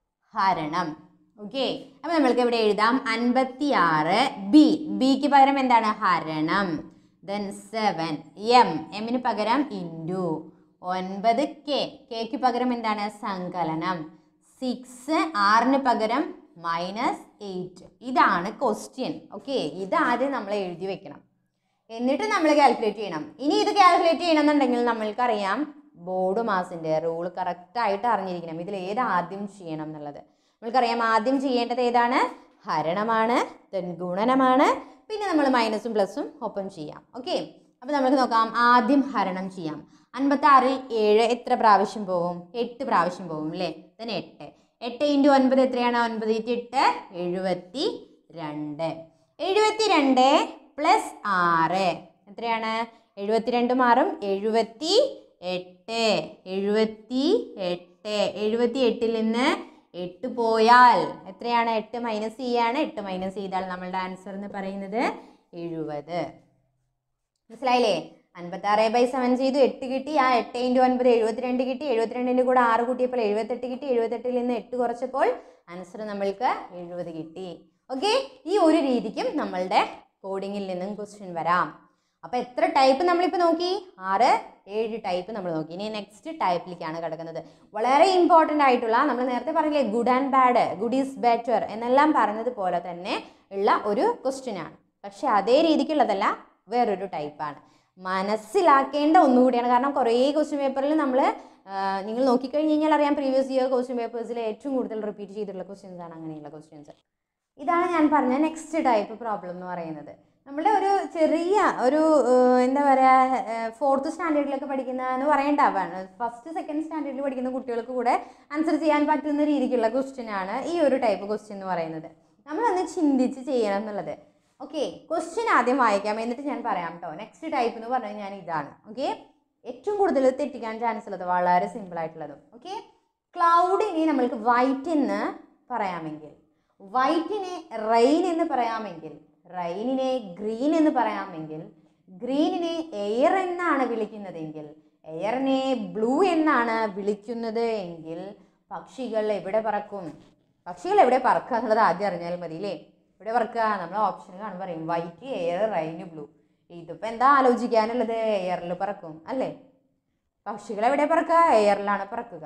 ഹരണം ഓക്കെ അപ്പോൾ നമ്മൾക്ക് ഇവിടെ എഴുതാം അൻപത്തി ആറ് ബി ബിക്ക് പകരം എന്താണ് ഹരണം ദെൻ സെവൻ എം എമ്മിന് പകരം ഇൻറ്റു ഒൻപത് കെ കെക്ക് പകരം എന്താണ് സങ്കലനം സിക്സ് ആറിന് പകരം മൈനസ് എയ്റ്റ് ഇതാണ് ക്വസ്റ്റ്യൻ ഓക്കെ ഇത് ആദ്യം നമ്മൾ എഴുതി വെക്കണം എന്നിട്ട് നമ്മൾ കാൽക്കുലേറ്റ് ചെയ്യണം ഇനി ഇത് കാൽക്കുലേറ്റ് ചെയ്യണമെന്നുണ്ടെങ്കിൽ നമ്മൾക്കറിയാം ബോർഡ് മാസിൻ്റെ റൂൾ കറക്റ്റായിട്ട് അറിഞ്ഞിരിക്കണം ഇതിൽ ഏത് ആദ്യം ചെയ്യണം എന്നുള്ളത് നമ്മൾക്കറിയാം ആദ്യം ചെയ്യേണ്ടത് ഏതാണ് ഹരണമാണ് then ഗുണനമാണ് പിന്നെ നമ്മൾ മൈനസും പ്ലസും ഒപ്പം ചെയ്യാം ഓക്കെ അപ്പോൾ നമുക്ക് നോക്കാം ആദ്യം ഹരണം ചെയ്യാം അൻപത്താറിൽ ഏഴ് എത്ര പ്രാവശ്യം പോകും എട്ട് പ്രാവശ്യം പോകും അല്ലേ then എട്ട് എട്ട് ഇൻറ്റു ഒൻപത് എത്രയാണ് ഒൻപത് ഇൻറ്റു എട്ട് എഴുപത്തി രണ്ട് എഴുപത്തി രണ്ട് പ്ലസ് ആറ് എത്രയാണ് എഴുപത്തിരണ്ട് മാറും എഴുപത്തി എട്ട് എഴുപത്തി എട്ട് എഴുപത്തി എട്ടിൽ നിന്ന് എട്ട് പോയാൽ എത്രയാണ് എട്ട് മൈനസ് ചെയ്യാണ് എട്ട് മൈനസ് ചെയ്താൽ നമ്മളുടെ ആൻസർ എന്ന് പറയുന്നത് എഴുപത് മനസ്സിലായില്ലേ അൻപത്താറ് ബൈ സെവൻ ചെയ്തു എട്ട് കിട്ടി ആ എട്ട് ഇൻറ്റു ഒൻപത് എഴുപത്തിരണ്ട് കിട്ടി എഴുപത്തിരണ്ടിൻ്റെ കൂടെ ആറ് കൂട്ടിയപ്പോൾ എഴുപത്തെട്ട് കിട്ടി എഴുപത്തെട്ടിൽ നിന്ന് എട്ട് കുറച്ചപ്പോൾ ആൻസർ നമ്മൾക്ക് എഴുപത് കിട്ടി ഓക്കെ ഈ ഒരു രീതിക്കും നമ്മളുടെ കോഡിങ്ങിൽ നിന്നും ക്വസ്റ്റ്യൻ വരാം അപ്പോൾ എത്ര ടൈപ്പ് നമ്മളിപ്പോൾ നോക്കി ആറ് ഏഴ് ടൈപ്പ് നമ്മൾ നോക്കി ഇനി നെക്സ്റ്റ് ടൈപ്പിലേക്കാണ് കിടക്കുന്നത് വളരെ ഇമ്പോർട്ടൻ്റ് ആയിട്ടുള്ള നമ്മൾ നേരത്തെ പറഞ്ഞില്ലേ good and bad good is better എന്നെല്ലാം പറഞ്ഞതുപോലെ തന്നെ ഉള്ള ഒരു ക്വസ്റ്റ്യൻ ആണ് പക്ഷെ അതേ രീതിക്കുള്ളതല്ല വേറൊരു ടൈപ്പാണ് മനസ്സിലാക്കേണ്ട ഒന്നുകൂടിയാണ് കാരണം കുറേ ക്വസ്റ്റ്യൻ പേപ്പറിൽ നമ്മൾ നിങ്ങൾ നോക്കിക്കഴിഞ്ഞ് കഴിഞ്ഞാൽ അറിയാം പ്രീവിയസ് ഇയർ ക്വസ്റ്റ്യൻ പേപ്പേഴ്സിൽ ഏറ്റവും കൂടുതൽ റിപ്പീറ്റ് ചെയ്തിട്ടുള്ള ക്വസ്റ്റ്യൻസ് ആണ് അങ്ങനെയുള്ള ക്വസ്റ്റ്യൻസ് ഇതാണ് ഞാൻ പറഞ്ഞ നെക്സ്റ്റ് ടൈപ്പ് പ്രോബ്ലം എന്ന് പറയുന്നത് നമ്മുടെ ഒരു ചെറിയ ഒരു ഏഹ്, എന്താ പറയുക ഫോർത്ത് സ്റ്റാൻഡേർഡിലൊക്കെ പഠിക്കുന്ന എന്ന് പറയണ്ട ഫസ്റ്റ് സെക്കൻഡ് സ്റ്റാൻഡേർഡിൽ പഠിക്കുന്ന കുട്ടികൾക്ക് കൂടെ ആൻസർ ചെയ്യാൻ പറ്റുന്ന രീതിക്കുള്ള ക്വസ്റ്റ്യൻ ആണ് ഈ ഒരു ടൈപ്പ് ക്വസ്റ്റ്യൻ എന്ന് പറയുന്നത് നമ്മളൊന്ന് ചിന്തിച്ച് ചെയ്യണം എന്നുള്ളത് ഓക്കെ ക്വസ്റ്റ്യൻ ആദ്യം വായിക്കാം എന്നിട്ട് ഞാൻ പറയാം കേട്ടോ നെക്സ്റ്റ് ടൈപ്പ് എന്ന് പറഞ്ഞു കഴിഞ്ഞാൽ ഇതാണ് ഓക്കെ ഏറ്റവും കൂടുതൽ തെറ്റിക്കാൻ ചാൻസ് ഉള്ളത് വളരെ സിമ്പിൾ ആയിട്ടുള്ളതും ഓക്കെ ക്ലൗഡിനെ നമ്മൾക്ക് വൈറ്റ് എന്ന് പറയാമെങ്കിൽ വൈറ്റിനെ റെയിൻ എന്ന് പറയാമെങ്കിൽ റെയിനിനെ ഗ്രീൻ എന്ന് പറയാമെങ്കിൽ ഗ്രീനിനെ എയർ എന്നാണ് വിളിക്കുന്നതെങ്കിൽ എയറിനെ ബ്ലൂ എന്നാണ് വിളിക്കുന്നത് എങ്കിൽ പക്ഷികൾ എവിടെ പറക്കും പക്ഷികൾ എവിടെ പറക്കുക എന്നുള്ളത് ആദ്യം അറിഞ്ഞാൽ മതി അല്ലേ എവിടെ പറക്കുക നമ്മൾ ഓപ്ഷൻ കാണുമ്പോൾ പറയും വൈറ്റ് എയർ റെയിൻ ബ്ലൂ ഇതിപ്പോൾ എന്താ ആലോചിക്കാനുള്ളത് എയറിൽ പറക്കും അല്ലേ പക്ഷികൾ എവിടെ പറക്കുക എയറിലാണ് പറക്കുക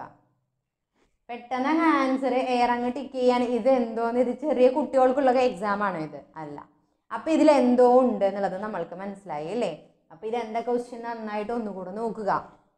പെട്ടെന്ന് അങ്ങ് ആൻസർ എയർ അങ്ങ് ടിക്ക് ചെയ്യാൻ ഇത് എന്തോന്ന് ഇത് ചെറിയ കുട്ടികൾക്കുള്ള എക്സാം ആണോ ഇത് അല്ല അപ്പം ഇതിൽ എന്തോ ഉണ്ട് എന്നുള്ളത് നമ്മൾക്ക് മനസ്സിലായി അല്ലേ അപ്പം ഇത് എന്താ ക്വസ്റ്റ്യൻ നന്നായിട്ട് ഒന്നുകൂടെ നോക്കുക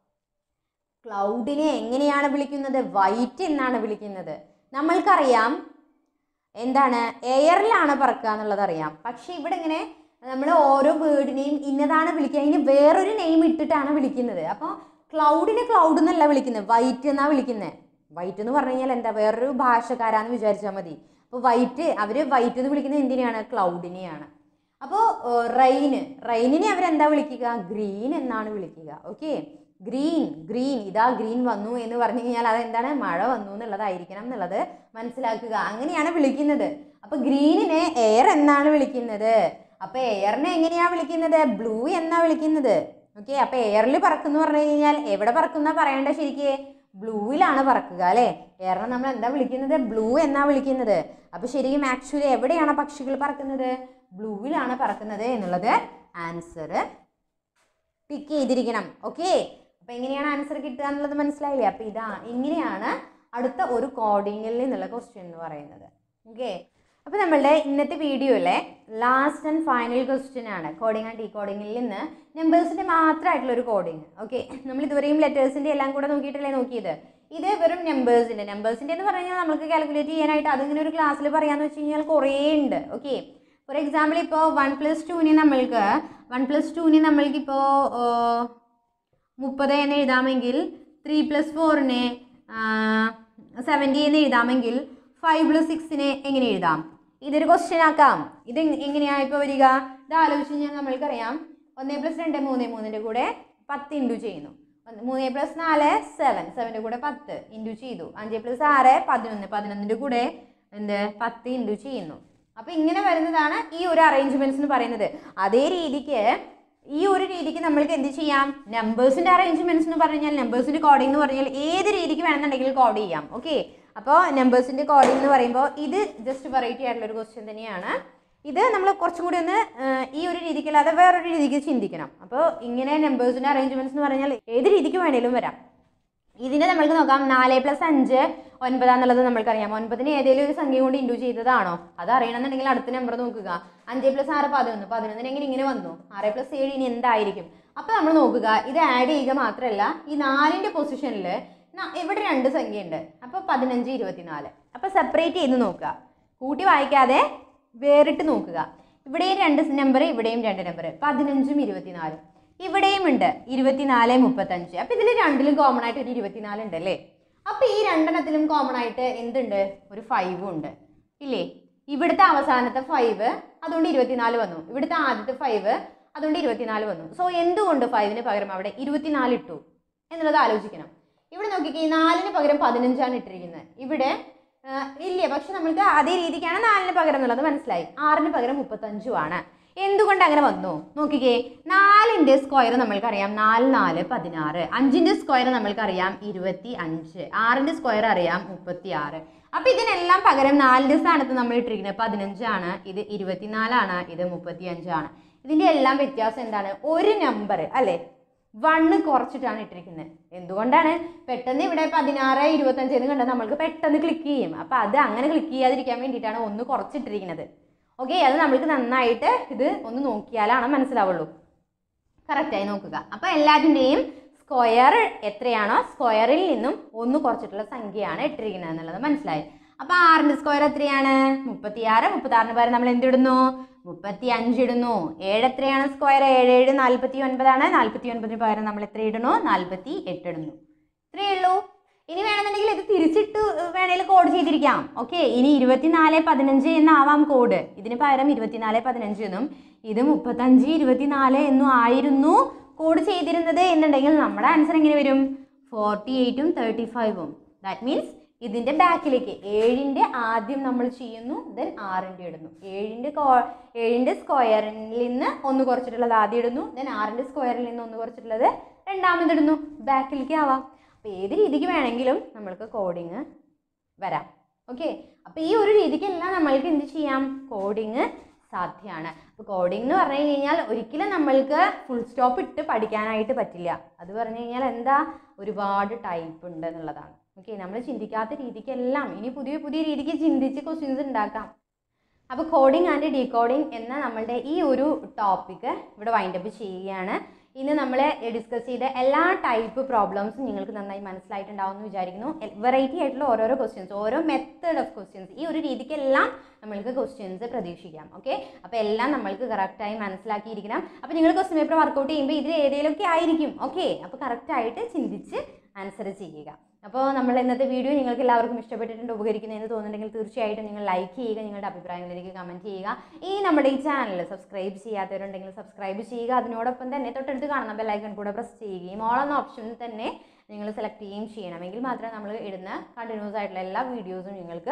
ക്ലൗഡിനെ എങ്ങനെയാണ് വിളിക്കുന്നത് വൈറ്റ് എന്നാണ് വിളിക്കുന്നത് നമ്മൾക്കറിയാം എന്താണ് എയറിലാണ് പറക്കുക എന്നുള്ളത് അറിയാം പക്ഷെ ഇവിടെ ഇങ്ങനെ നമ്മൾ ഓരോ വേർഡിനെയും ഇന്നതാണ് വിളിക്കുക അതിന് വേറൊരു നെയിം ഇട്ടിട്ടാണ് വിളിക്കുന്നത് അപ്പോൾ ക്ലൗഡിനെ ക്ലൗഡ് എന്നല്ല വിളിക്കുന്നത് വൈറ്റ് എന്നാണ് വിളിക്കുന്നത് വൈറ്റ് എന്ന് പറഞ്ഞു കഴിഞ്ഞാൽ എന്താ വേറൊരു ഭാഷക്കാരാന്ന് വിചാരിച്ചാൽ മതി അപ്പോൾ വൈറ്റ് അവർ വൈറ്റ് എന്ന് വിളിക്കുന്നത് എന്തിനെയാണ് ക്ലൗഡിനെയാണ് അപ്പോൾ റെയിന് റെയിനിനെ അവരെന്താ വിളിക്കുക ഗ്രീൻ എന്നാണ് വിളിക്കുക ഓക്കെ ഗ്രീൻ ഗ്രീൻ ഇതാ ഗ്രീൻ വന്നു എന്ന് പറഞ്ഞു കഴിഞ്ഞാൽ അതെന്താണ് മഴ വന്നു എന്നുള്ളതായിരിക്കണം എന്നുള്ളത് മനസ്സിലാക്കുക അങ്ങനെയാണ് വിളിക്കുന്നത് അപ്പോൾ ഗ്രീനിനെ എയർ എന്നാണ് വിളിക്കുന്നത് അപ്പോൾ എയറിനെ എങ്ങനെയാണ് വിളിക്കുന്നത് ബ്ലൂ എന്നാ വിളിക്കുന്നത് ഓക്കെ അപ്പോൾ എയറിൽ പറക്കുന്നു പറഞ്ഞു കഴിഞ്ഞാൽ എവിടെ പറക്കുന്ന പറയേണ്ട ശരിക്ക് ബ്ലൂവിലാണ് പറക്കുക അല്ലേ എയറിനെ നമ്മൾ എന്താ വിളിക്കുന്നത് ബ്ലൂ എന്നാ വിളിക്കുന്നത് അപ്പോൾ ശരിക്കും ആക്ച്വലി എവിടെയാണ് പക്ഷികൾ പറക്കുന്നത് ബ്ലൂവിലാണ് പറക്കുന്നത് എന്നുള്ളത് ആൻസർ ടിക്ക് ചെയ്തിരിക്കണം ഓക്കെ അപ്പോൾ എങ്ങനെയാണ് ആൻസർ കിട്ടുക എന്നുള്ളത് മനസ്സിലായില്ലേ അപ്പോൾ ഇതാ ഇങ്ങനെയാണ് അടുത്ത ഒരു കോഡിങ്ങിൽ നിന്നുള്ള ക്വസ്റ്റ്യൻ എന്ന് പറയുന്നത് ഓക്കെ അപ്പോൾ നമ്മളുടെ ഇന്നത്തെ വീഡിയോയിലെ ലാസ്റ്റ് ആൻഡ് ഫൈനൽ ക്വസ്റ്റ്യൻ ആണ് കോഡിങ് ആൻഡ് ഡീകോഡിങ്ങിൽ നിന്ന് നമ്പേഴ്സിൻ്റെ മാത്രമായിട്ടുള്ള ഒരു കോഡിങ് ഓക്കെ നമ്മൾ ഇതുവരെയും ലെറ്റേഴ്സിൻ്റെ എല്ലാം കൂടെ നോക്കിയിട്ടല്ലേ നോക്കിയത് ഇത് വെറും നമ്പേഴ്സിൻ്റെ നമ്പേഴ്സിൻ്റെ എന്ന് പറഞ്ഞാൽ നമുക്ക് കാൽക്കുലേറ്റ് ചെയ്യാനായിട്ട് അതിങ്ങനെ ഒരു ക്ലാസ്സിൽ പറയാമെന്ന് വെച്ച് കഴിഞ്ഞാൽ കുറേ ഉണ്ട് ഓക്കെ ഫോർ എക്സാമ്പിൾ ഇപ്പോൾ വൺ പ്ലസ് ടുവിന് നമ്മൾക്ക് വൺ പ്ലസ് ടുവിന് നമ്മൾക്കിപ്പോൾ മുപ്പത് എന്ന് എഴുതാമെങ്കിൽ ത്രീ പ്ലസ് ഫോറിന് സെവൻറ്റി എന്ന് എഴുതാമെങ്കിൽ ഫൈവ് പ്ലസ് സിക്സിന് എങ്ങനെ എഴുതാം ഇതൊരു ക്വസ്റ്റ്യൻ ആക്കാം ഇത് എങ്- എങ്ങനെയാ ഇപ്പോൾ വരിക ഇത് ആലോചിച്ച് കഴിഞ്ഞാൽ നമ്മൾക്കറിയാം ഒന്ന് പ്ലസ് രണ്ട് മൂന്ന് മൂന്നിൻ്റെ കൂടെ പത്ത് ഇൻറ്റു ചെയ്യുന്നു ഒന്ന് മൂന്ന് പ്ലസ് നാല് സെവൻ സെവൻ്റെ കൂടെ പത്ത് ഇൻറ്റു ചെയ്തു അഞ്ച് പ്ലസ് ആറ് പതിനൊന്ന് പതിനൊന്നിൻ്റെ കൂടെ എന്ത് പത്ത് ഇൻറ്റു ചെയ്യുന്നു അപ്പോൾ ഇങ്ങനെ വരുന്നതാണ് ഈ ഒരു അറേഞ്ച്മെൻറ്റ്സ് എന്ന് പറയുന്നത് അതേ രീതിക്ക് ഈ ഒരു രീതിക്ക് നമ്മൾക്ക് എന്ത് ചെയ്യാം നമ്പേഴ്സിൻ്റെ അറേഞ്ച്മെൻറ്റ്സ് എന്ന് പറഞ്ഞാൽ നമ്പേഴ്സിൻ്റെ കോഡിംഗ് എന്ന് പറഞ്ഞാൽ ഏത് രീതിക്ക് വേണമെന്നുണ്ടെങ്കിൽ കോഡ് ചെയ്യാം ഓക്കെ അപ്പോൾ നമ്പേഴ്സിൻ്റെ കോഡിംഗ് എന്ന് പറയുമ്പോൾ ഇത് ജസ്റ്റ് വെറൈറ്റി ആയിട്ടുള്ള ഒരു ക്വസ്റ്റ്യൻ തന്നെയാണ് ഇത് നമ്മൾ കുറച്ചും കൂടി ഒന്ന് ആ, ഈ ഒരു രീതിക്കല്ലാതെ വേറൊരു രീതിക്ക് ചിന്തിക്കണം അപ്പോൾ ഇങ്ങനെ നമ്പേഴ്സിൻ്റെ അറേഞ്ച്മെൻറ്റ്സ് എന്ന് പറഞ്ഞാൽ ഏത് രീതിക്ക് വേണേലും വരാം ഇതിന് നമ്മൾക്ക് നോക്കാം നാല് പ്ലസ് അഞ്ച് ഒൻപതാന്നുള്ളത് നമ്മൾക്കറിയാം ഒൻപതിന് ഏതെങ്കിലും ഒരു സംഖ്യ കൊണ്ട് ഇൻഡു ചെയ്തതാണോ അത് അറിയണമെന്നുണ്ടെങ്കിൽ അടുത്ത നമ്പർ നോക്കുക അഞ്ച് പ്ലസ് ആറ് പതിനൊന്ന് പതിനൊന്നിന് എങ്ങനെ ഇങ്ങനെ വന്നു ആറ് പ്ലസ് ഏഴ് ഇനി എന്തായിരിക്കും അപ്പോൾ നമ്മൾ നോക്കുക ഇത് ആഡ് ചെയ്യുക മാത്രമല്ല ഈ നാലിൻ്റെ പൊസിഷനിൽ ഇവിടെ രണ്ട് സംഖ്യ ഉണ്ട് അപ്പോൾ പതിനഞ്ച് ഇരുപത്തിനാല് അപ്പോൾ സെപ്പറേറ്റ് ചെയ്ത് നോക്കുക കൂട്ടി വായിക്കാതെ വേറിട്ട് നോക്കുക ഇവിടെയും രണ്ട് നമ്പർ ഇവിടെയും രണ്ട് നമ്പർ പതിനഞ്ചും ഇരുപത്തിനാലും ഇവിടെയും ഉണ്ട് ഇരുപത്തിനാല് മുപ്പത്തഞ്ച് അപ്പം ഇതിൽ രണ്ടിലും കോമൺ ആയിട്ട് ഒരു ഇരുപത്തിനാല് ഉണ്ട് അല്ലേ അപ്പം ഈ രണ്ടെണ്ണത്തിലും കോമൺ ആയിട്ട് എന്തുണ്ട് ഒരു ഫൈവും ഉണ്ട് ഇല്ലേ ഇവിടുത്തെ അവസാനത്തെ ഫൈവ് അതുകൊണ്ട് ഇരുപത്തിനാല് വന്നു ഇവിടുത്തെ ആദ്യത്തെ ഫൈവ് അതുകൊണ്ട് ഇരുപത്തിനാല് വന്നു സോ എന്തുകൊണ്ട് ഫൈവിന് പകരം അവിടെ ഇരുപത്തിനാല് ഇട്ടു എന്നുള്ളത് ആലോചിക്കണം ഇവിടെ നോക്കിക്കേ ഈ നാലിന് പകരം പതിനഞ്ചാണ് ഇട്ടിരിക്കുന്നത് ഇവിടെ ആ, ഇല്ല പക്ഷെ നമുക്ക് അതേ രീതിക്കാണ് നാലിന് പകരം എന്നുള്ളത് മനസ്സിലായി ആറിന് പകരം മുപ്പത്തഞ്ചുമാണ് എന്തുകൊണ്ട് അങ്ങനെ വന്നു നോക്കിക്കേ നാലിൻ്റെ സ്ക്വയർ നമ്മൾക്കറിയാം നാല് നാല് പതിനാറ് അഞ്ചിൻ്റെ സ്ക്വയർ നമ്മൾക്കറിയാം ഇരുപത്തി അഞ്ച് ആറിൻ്റെ സ്ക്വയർ അറിയാം മുപ്പത്തി ആറ് അപ്പം ഇതിനെല്ലാം പകരം നാലിൻ്റെ സ്ഥാനത്ത് നമ്മൾ ഇട്ടിരിക്കുന്നത് പതിനഞ്ചാണ് ഇത് ഇരുപത്തിനാലാണ് ഇത് മുപ്പത്തി അഞ്ചാണ് ഇതിൻ്റെ എല്ലാം വ്യത്യാസം എന്താണ് ഒരു നമ്പർ അല്ലേ വണ്ണ് കുറച്ചിട്ടാണ് ഇട്ടിരിക്കുന്നത് എന്തുകൊണ്ടാണ് പെട്ടെന്ന് ഇവിടെ പതിനാറ് ഇരുപത്തഞ്ച് എന്ന് കണ്ടാൽ നമ്മൾക്ക് പെട്ടെന്ന് ക്ലിക്ക് ചെയ്യും അപ്പോൾ അത് അങ്ങനെ ക്ലിക്ക് ചെയ്യാതിരിക്കാൻ വേണ്ടിയിട്ടാണ് ഒന്ന് കുറച്ചിട്ടിരിക്കുന്നത് ഓക്കെ അത് നമ്മൾക്ക് നന്നായിട്ട് ഇത് ഒന്ന് നോക്കിയാലാണ് മനസ്സിലാവുള്ളൂ കറക്റ്റായി നോക്കുക അപ്പോൾ എല്ലാത്തിൻ്റെയും സ്ക്വയർ എത്രയാണോ സ്ക്വയറിൽ നിന്നും ഒന്ന് കുറച്ചിട്ടുള്ള സംഖ്യയാണ് ഇട്ടിരിക്കുന്നത് എന്നുള്ളത് മനസ്സിലായി അപ്പോൾ ആറിൻ്റെ സ്ക്വയർ എത്രയാണ് മുപ്പത്തിയാറ് മുപ്പത്താറിന് പകരം നമ്മൾ എന്തിടുന്നു മുപ്പത്തി അഞ്ച് ഇടുന്നു ഏഴ് എത്രയാണ് സ്ക്വയർ ഏഴ് ഏഴ് നാൽപ്പത്തി ഒൻപതാണ് നാൽപ്പത്തി ഒൻപതിന് പകരം നമ്മൾ എത്ര ഇടുന്നു നാൽപ്പത്തി എട്ട് ഇടുന്നു ഇത്രയേ ഉള്ളൂ ഇനി വേണമെന്നുണ്ടെങ്കിൽ ഇത് തിരിച്ചിട്ട് വേണേൽ കോഡ് ചെയ്തിരിക്കാം ഓക്കെ ഇനി ഇരുപത്തിനാല് പതിനഞ്ച് എന്നാവാം കോഡ് ഇതിന് പകരം ഇരുപത്തിനാല് പതിനഞ്ച് എന്നും ഇത് മുപ്പത്തഞ്ച് ഇരുപത്തിനാല് എന്നും ആയിരുന്നു കോഡ് ചെയ്തിരുന്നത് എന്നുണ്ടെങ്കിൽ നമ്മുടെ ആൻസർ എങ്ങനെ വരും ഫോർട്ടി എയ്റ്റും തേർട്ടി ഫൈവും ദാറ്റ് മീൻസ് ഇതിൻ്റെ ബാക്കിലേക്ക് ഏഴിൻ്റെ ആദ്യം നമ്മൾ ചെയ്യുന്നു ദെൻ ആറിൻ്റെ ഇടുന്നു ഏഴിൻ്റെ കോ ഏഴിൻ്റെ സ്ക്വയറിൽ നിന്ന് ഒന്ന് കുറച്ചിട്ടുള്ളത് ആദ്യം ഇടുന്നു ദെൻ ആറിൻ്റെ സ്ക്വയറിൽ നിന്ന് ഒന്ന് കുറച്ചിട്ടുള്ളത് രണ്ടാമത് ഇടുന്നു ബാക്കിലേക്ക് ആവാം അപ്പോൾ ഏത് രീതിക്ക് വേണമെങ്കിലും നമ്മൾക്ക് കോഡിങ് വരാം ഓക്കെ അപ്പോൾ ഈ ഒരു രീതിക്കെല്ലാം നമ്മൾക്ക് എന്ത് ചെയ്യാം കോഡിങ് സാധ്യമാണ് അപ്പോൾ കോഡിംഗ് എന്ന് പറഞ്ഞു കഴിഞ്ഞാൽ ഒരിക്കലും നമ്മൾക്ക് ഫുൾ സ്റ്റോപ്പ് ഇട്ട് പഠിക്കാനായിട്ട് പറ്റില്ല അത് പറഞ്ഞു കഴിഞ്ഞാൽ എന്താ ഒരുപാട് ടൈപ്പ് ഉണ്ട് എന്നുള്ളതാണ് ഓക്കെ നമ്മൾ ചിന്തിക്കാത്ത രീതിക്കെല്ലാം ഇനി പുതിയ പുതിയ രീതിക്ക് ചിന്തിച്ച് ക്വസ്റ്റ്യൻസ് ഉണ്ടാക്കാം അപ്പോൾ കോഡിംഗ് ആൻഡ് ഡീകോഡിംഗ് എന്ന നമ്മളുടെ ഈ ഒരു ടോപ്പിക്ക് ഇവിടെ വൈൻഡപ്പ് ചെയ്യുകയാണ് ഇന്ന് നമ്മൾ ഡിസ്കസ് ചെയ്ത എല്ലാ ടൈപ്പ് പ്രോബ്ലംസും നിങ്ങൾക്ക് നന്നായി മനസ്സിലായിട്ടുണ്ടാവും എന്ന് വിചാരിക്കുന്നു വെറൈറ്റി ആയിട്ടുള്ള ഓരോരോ ക്വസ്റ്റ്യൻസ് ഓരോ മെത്തേഡ് ഓഫ് ക്വസ്റ്റ്യൻസ് ഈ ഒരു രീതിക്കെല്ലാം നമ്മൾക്ക് ക്വസ്റ്റ്യൻസ് പ്രതീക്ഷിക്കാം ഓക്കെ അപ്പോൾ എല്ലാം നമ്മൾക്ക് കറക്റ്റായി മനസ്സിലാക്കിയിരിക്കണം അപ്പോൾ നിങ്ങൾ ക്വസ്റ്റ്യൻ പേപ്പർ വർക്കൗട്ട് ചെയ്യുമ്പോൾ ഇതിൽ ഏതെങ്കിലുമൊക്കെ ആയിരിക്കും ഓക്കെ അപ്പോൾ കറക്റ്റായിട്ട് ചിന്തിച്ച് ആൻസർ ചെയ്യുക അപ്പോൾ നമ്മൾ ഇന്നത്തെ വീഡിയോ നിങ്ങൾക്ക് എല്ലാവർക്കും ഇഷ്ടപ്പെട്ടിട്ടുണ്ട് ഉപകരിക്കുന്നതെന്ന് തോന്നുന്നുണ്ടെങ്കിൽ തീർച്ചയായിട്ടും നിങ്ങൾ ലൈക്ക് ചെയ്യുക നിങ്ങളുടെ അഭിപ്രായങ്ങളിലേക്ക് കമൻറ്റ് ചെയ്യുക ഈ നമ്മുടെ ഈ ചാനൽ സബ്സ്ക്രൈബ് ചെയ്യാത്തവരുണ്ടെങ്കിൽ സബ്സ്ക്രൈബ് ചെയ്യുക അതിനോടൊപ്പം തന്നെ തൊട്ടടുത്ത് കാണുന്ന ബെല്ലൈക്കൺ കൂടെ പ്രസ് ചെയ്യുകയും ഓൾ എന്ന ഓപ്ഷൻ തന്നെ നിങ്ങൾ സെലക്ട് ചെയ്യുകയും ചെയ്യണം എങ്കിൽ മാത്രമേ നമ്മൾ ഇടുന്ന കണ്ടിന്യൂസ് ആയിട്ടുള്ള എല്ലാ വീഡിയോസും നിങ്ങൾക്ക്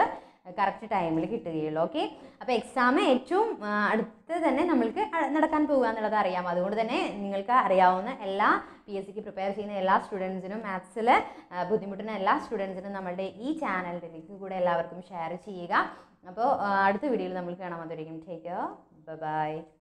കറക്റ്റ് ടൈമിൽ കിട്ടുകയുള്ളൂ ഓക്കെ അപ്പോൾ എക്സാം ഏറ്റവും ആ, അടുത്ത് തന്നെ നമ്മൾക്ക് അ- നടക്കാൻ പോകുക എന്നുള്ളത് അറിയാം അതുകൊണ്ട് തന്നെ നിങ്ങൾക്ക് അറിയാവുന്ന എല്ലാ പി എസ് സിക്ക് പ്രിപ്പയർ ചെയ്യുന്ന എല്ലാ സ്റ്റുഡൻസിനും മാത്സിൽ ബുദ്ധിമുട്ടുന്ന എല്ലാ സ്റ്റുഡൻസിനും നമ്മളുടെ ഈ ചാനലിൻ്റെ ലിങ്ക് കൂടെ എല്ലാവർക്കും ഷെയർ ചെയ്യുക അപ്പോൾ അടുത്ത വീഡിയോയിൽ നമ്മൾ കാണാൻ വന്നിരിക്കും ടേക്ക് ബൈ